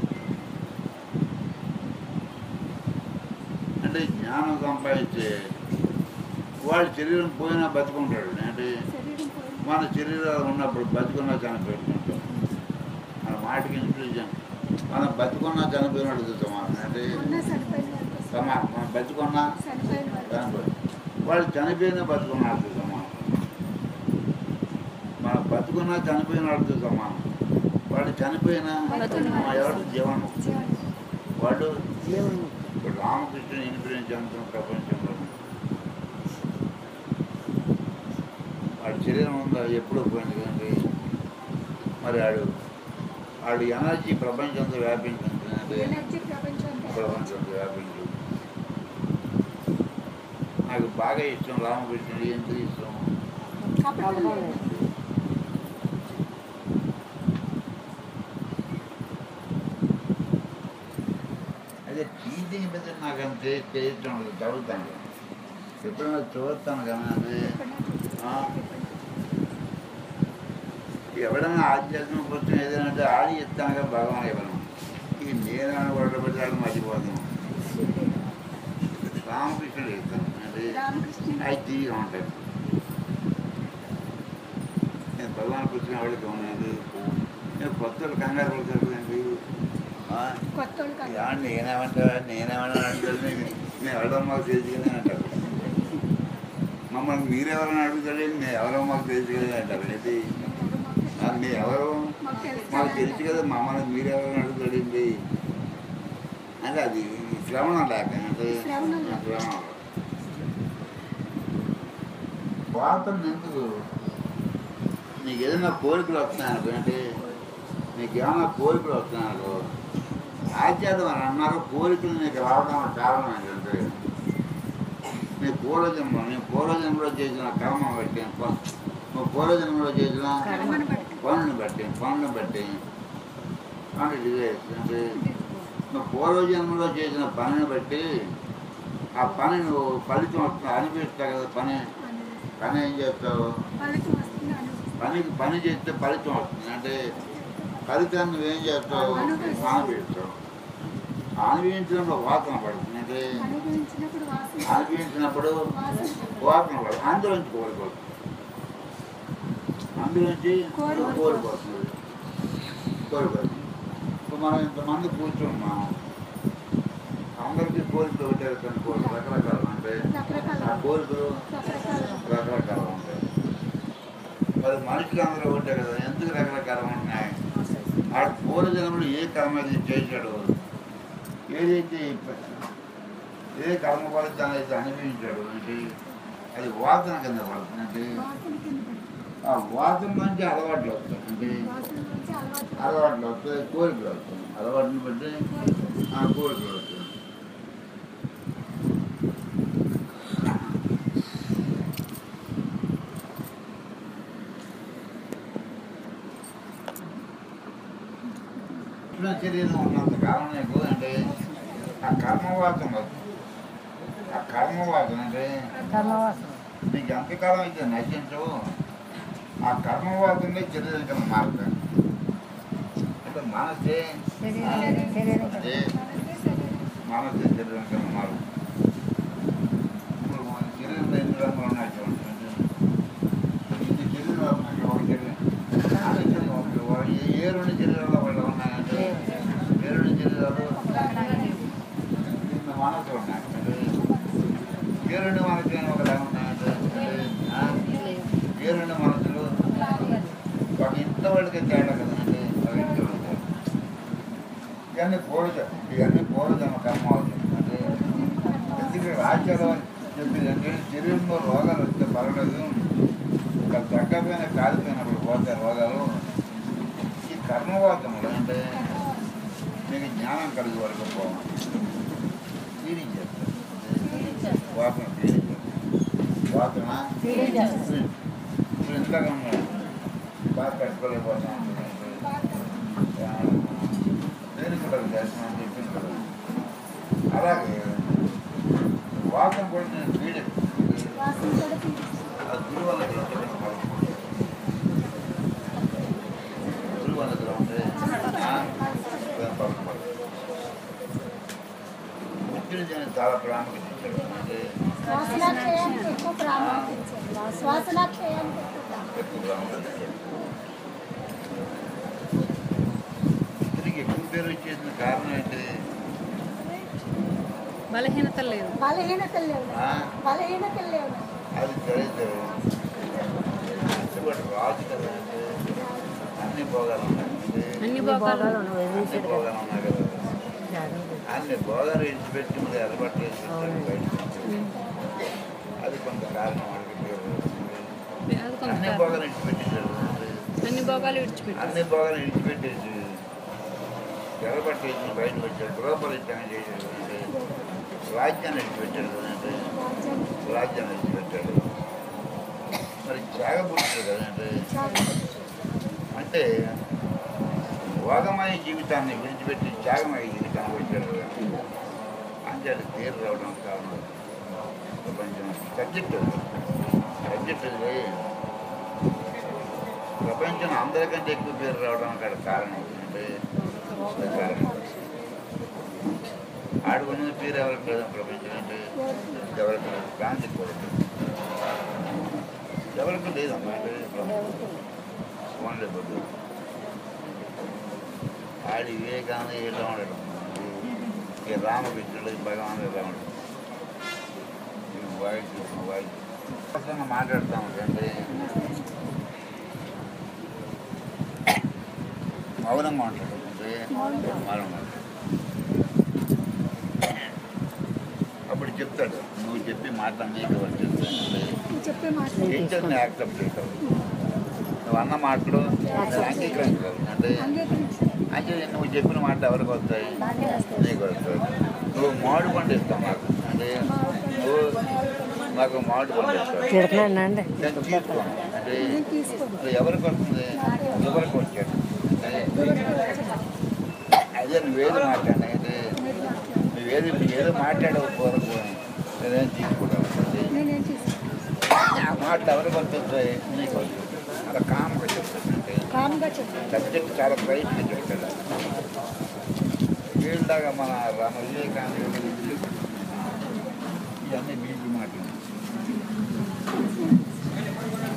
అంటే జ్ఞానం సంపాదించే వాడి శరీరం పోయినా బతుకుంటాడు అంటే శరీరం పోయిన మన శరీరాలు ఉన్నప్పుడు బతుకున్నా చనిపోతుంటాం మన మాటకి ఇన్ఫ్లూజన్ మనం బతుకున్నా చనిపోయినట్టు సమానం అంటే ఉన్న చనిపోయిన వాళ్ళతో సమానం మనం బతుకున్నా చనిపోయిన వాళ్ళతో చనిపోయి వాడు చనిపోయిన బతుకున్నాడు సమానం మన బతుకున్నా చనిపోయినట్టు సమానం వాడు చనిపోయిన బతుకున్నాడు. ఎవరు జీవనం జీవనం. వాడు ఇప్పుడు రామకృష్ణుని ఇన్ఫ్లుయెన్స్ అంతం ప్రపంచంలో వాడి శరీరం ఉందా ఎప్పుడో పోయింది కదండి మరి ఆడు ఆడు ఎనర్జీ ప్రపంచంతో వ్యాపించింది అంటే ఎనర్జీ ప్రపంచం అంతా. ప్రపంచంతో వ్యాపించింది నాకు బాగా ఇష్టం రామకృష్ణుడు ఎందుకు ఇష్టం కపటం లేదు. అదే టీచింగ్ మీద నాకు అంత చేయటం లేదు చదువుతాను ఎప్పుడైనా చూస్తాను కానీ అది ఆ, ఎవడన్నా ఆధ్యాత్మిక పుస్తకం ఏదైనా అంటే ఆడి ఇస్తాను కదా భగవాన్ ఇవ్వను ఈ నేను గొడవపెట్టాడు మర్చిపోతాను రామకృష్ణుడు ఇస్తాను అంటే రామకృష్ణ అవి తీయగా ఉంటాయి నేను భగవాన్ పుస్తకం ఎవరికి ఉన్నది నేను కొత్త వాళ్ళు కంగారు పడుతుంది కొత్త వాళ్ళు కాదు. యా నేనేమంటా నేనేమన్నా అంటే నేను ఎవరో మాకు తెలుసుకుని అంటారు మమ్మల్ని మీరెవరైనా అడుగుతాడే నేను ఎవరో మాకు తెలుసుకుని అంటారు అయితే ఆ, మీ ఎవరు మాకు తెలుసు మాకు కదా. తెలుసు కదా మమ్మల్ని మీరెవరైనా అడుగుతాడండి అంటే అది శ్రవణం లేక అంటే శ్రవణం లేక. శ్రవణం వార్తలు ఎందుకు నీకు ఏదైనా కోరికలు వస్తున్నాయనుకో అంటే నీకు ఏమైనా కోరికలు వస్తున్నాయనుకో ఆచార్యం అని అన్నారు కోరికలు నీకు రావడం కారణం ఏంటంటే నీ పూర్వజన్మ నీ పూర్వజన్మలో చేసిన కర్మ బట్టి ప- నువ్వు పూర్వజన్మలో చేసిన కర్మను బట్టి. పనులను బట్టి పనులను బట్టి అంటే ఇదే అంటే నువ్వు పూర్వజన్మలో చేసిన పనిని బట్టి ఆ పని నువ్వు ఫలితం వస్తుంది అనిపిస్తావు కదా పని పని ఏం చేస్తావు ఫలితం వస్తుంది అనుభవం. పనికి పని చేస్తే ఫలితం వస్తుంది అంటే ఫలితాన్ని నువ్వేం చేస్తావు అనుభవిస్తావు. అనుభవిస్తావు అనుభవించినప్పుడు వాసన పడుతుంది అంటే అనుభవించినప్పుడు వాసన అనుభవించినప్పుడు వాసన వాసన పడుతుంది అందులోంచి కోరిపోతుంది అందులోంచి కోరిక. కోరిపోతుంది కోరిపోతుంది ఇప్పుడు మనం ఇంతమంది కూర్చున్నాం అందరికీ కోరికలు ఒకటే కొన్ని కోరికలు రకరకాలు ఉంటాయి రకరకాల ఆ కోరికలు రకరకాల రకరకాలు ఉంటాయి మరి మనుషులు అందరూ ఒకటే కదా ఎందుకు రకరకాలు ఉంటున్నాయి ఆ పూర్వజన్మలు ఏ కర్మ అయితే చేశాడు ఏదైతే ఏ కర్మ ఫలితాన్ని అయితే అనుభవించాడు అంటే అది వాసన కింద పడుతుంది అంటే వాసన కింద పడి. ఆ వాసన నుంచి అలవాట్లు వస్తాయి అంటే వాసన నుంచి అలవాటు అలవాట్లు వస్తాయి కోరికలు వస్తాయి అలవాటుని బట్టి ఆ కోరికలు వస్తాయి కృష్ణ శరీరం ఉన్నంత కాలం నీకు అంటే ఆ కర్మవాసం వస్తుంది ఆ కర్మవాసం అంటే నీకు ఎంతకాలం అయితే నశించవు ఆ కర్మవాసంగా శరీరం కింద మారుతాయి అంటే మనసే అదే మనసే శరీరం కింద మారు ఇప్పుడు మన శరీరంలో ఎన్ని రంగులు ఉన్నాయి చూడండి ఇది శరీరం ఉన్నాయి, ఒక శరీరం అన్ని శరీరం ఒకటి. ఒక ఏ- ఏ రెండు శరీరాల్లో వాళ్ళు ఉన్నాయంటే ఏ రెండు శరీరాలు నిన్న మనసు ఉన్నాయి అంటే ఏ రెండు మనసు అని ఒకలా ఉన్నాయంటే ఆ? ఏ రెండు మనసులు ఒక ఇంట్లో వాళ్ళకి తేడా కదా అంటే ఒక ఇంట్లో వాళ్ళకి. ఇవన్నీ పూర్వజ ఇవన్నీ పూర్వజన్మ కర్మ అవుతుంది అంటే ఎందుకంటే ఆచారం చెప్పింది అంటే శరీరంలో రోగాలు వస్తే పర్వాలేదు ఇంకా తగ్గపోయిన కాలిపోయినప్పుడు పోతాయి రోగాలు ఈ కర్మవాతములు అంటే మీకు జ్ఞానం కలిగి వరకు పోవాలి ఫీలింగ్ చేస్తారు వాసన ఫీలింగ్ చేస్తారు వాసన Feeling చేస్తారు. ఇప్పుడు ఇంతగా ఉన్నాడు బాగా కట్టుకోలేకపోతున్నాం దేనికి కూడా చేస్తున్నాను చెప్పింది కదా అలాగే వాసన కూడా నేను ఫీలింగ్ వాసన కూడా పీల్చి అది గురువు వల్ల తెలుసుకున్న ఫలం. గురువు వల్ల ఉంటే ముఖ్యులు చాలా ప్రాముఖ్యత ఇచ్చాడు అంటే శ్వాసనాక్షయానికి ఎక్కువ ప్రాముఖ్యత ఇచ్చారు శ్వాసనాక్షయానికి ఎక్కువ ప్రాముఖ్యత ఎక్కువ ప్రాముఖ్యత ఇచ్చాడు ఇతనికి ఎక్కువ పేరు వచ్చేసిన కారణం ఏంటి బలహీనత లేదు బలహీనతలు లేవు ఆ? బలహీనతలు లేవు అది తెలియదు కష్టపడి రాజు కదా అంటే అన్ని భోగాలు ఉన్నాయి అంటే అన్ని భోగాలు అన్ని భోగాలు ఉన్నాయి కదా అన్ని భోగాలు విడిచిపెట్టి మరి అలవాటు చేసి బయటకు వచ్చాడు. అది కొంత కారణం వాడికి పేరు అది కొంత అన్ని కారణం. భోగాలు విడిచిపెట్టేశాడు అన్ని భోగాలు విడిచిపెట్టారు అన్ని భోగాలు విడిచిపెట్టేసి ఎలబట్టేసి బయటకు వచ్చాడు గృహపరిత్యాగం చేశాడు అంటే రాజ్యాన్ని విడిచిపెట్టాడు కదంటే రాజ్యాన్ని రాజ్యాన్ని విడిచిపెట్టాడు మరి త్యాగపురుషుడు కదంటే అంటే భోగమయ జీవితాన్ని విడిచిపెట్టి త్యాగమయ జీవితానికి వచ్చాడు కదా అంటే అది పేరు రావడం కారణం ప్రపంచం సబ్జెక్ట్ సబ్జెక్ట్ ఇది ప్రపంచం అందరికంటే ఎక్కువ పేరు రావడం అక్కడ కారణం అంటే అది కారణం ఆడుకున్నది పేరు ఎవరికి లేదు ప్రపంచం అంటే ఎవరికి లేదు గాంధీ కూడా లేదు. ఎవరికి లేదమ్మా అంటే ఫోన్లే బదులు ఆడి వివేకానంద ఇలా ఉండడం ఈ రామకృష్ణుడు ఈ భగవానుడు రాముడు వాయిస్ వాయిస్ అసలు మాట్లాడతాం అంటే మౌనంగా ఉంటాడు అంటే మౌనం అప్పుడు చెప్తాడు నువ్వు చెప్పి మాట నీకు ఎవరు చెప్తాను నువ్వు చెప్పే మాట టీచర్ని యాక్సెప్ట్ చేస్తావు నువ్వు అన్న మాటలు నేను అంగీకరించగలను అంటే అంగీకరించారు అంటే నువ్వు చెప్పిన మాట ఎవరికి వస్తాయి నీకు వస్తాయి నువ్వు మామిడి పండు ఇస్తావు నాకు అంటే నువ్వు నాకు మామిడి పండు ఇస్తావు తిడుతున్నానండి నేను తీసుకోను అంటే నేను తీసుకోను ఇప్పుడు ఎవరికి వస్తుంది ఎవరికి వచ్చాడు అంటే అదే నువ్వేది మాట్లాడినా అంటే నువ్వేది ఏదో మాట్లాడవు వరకు నేనేం తీసుకుంటాను అంటే నేనేం తీసుకోను ఆ మాటలు ఎవరికి వస్తాయి నీకు వస్తుంది అలా కామగా చెప్తాను అంటే కామ్గా చెప్పాను సబ్జెక్ట్ చాలా ప్రయత్నం చెప్తాడు వీళ్ళలాగా మన రామ వివేకానంద ఇవన్నీ బీజీ మాటలు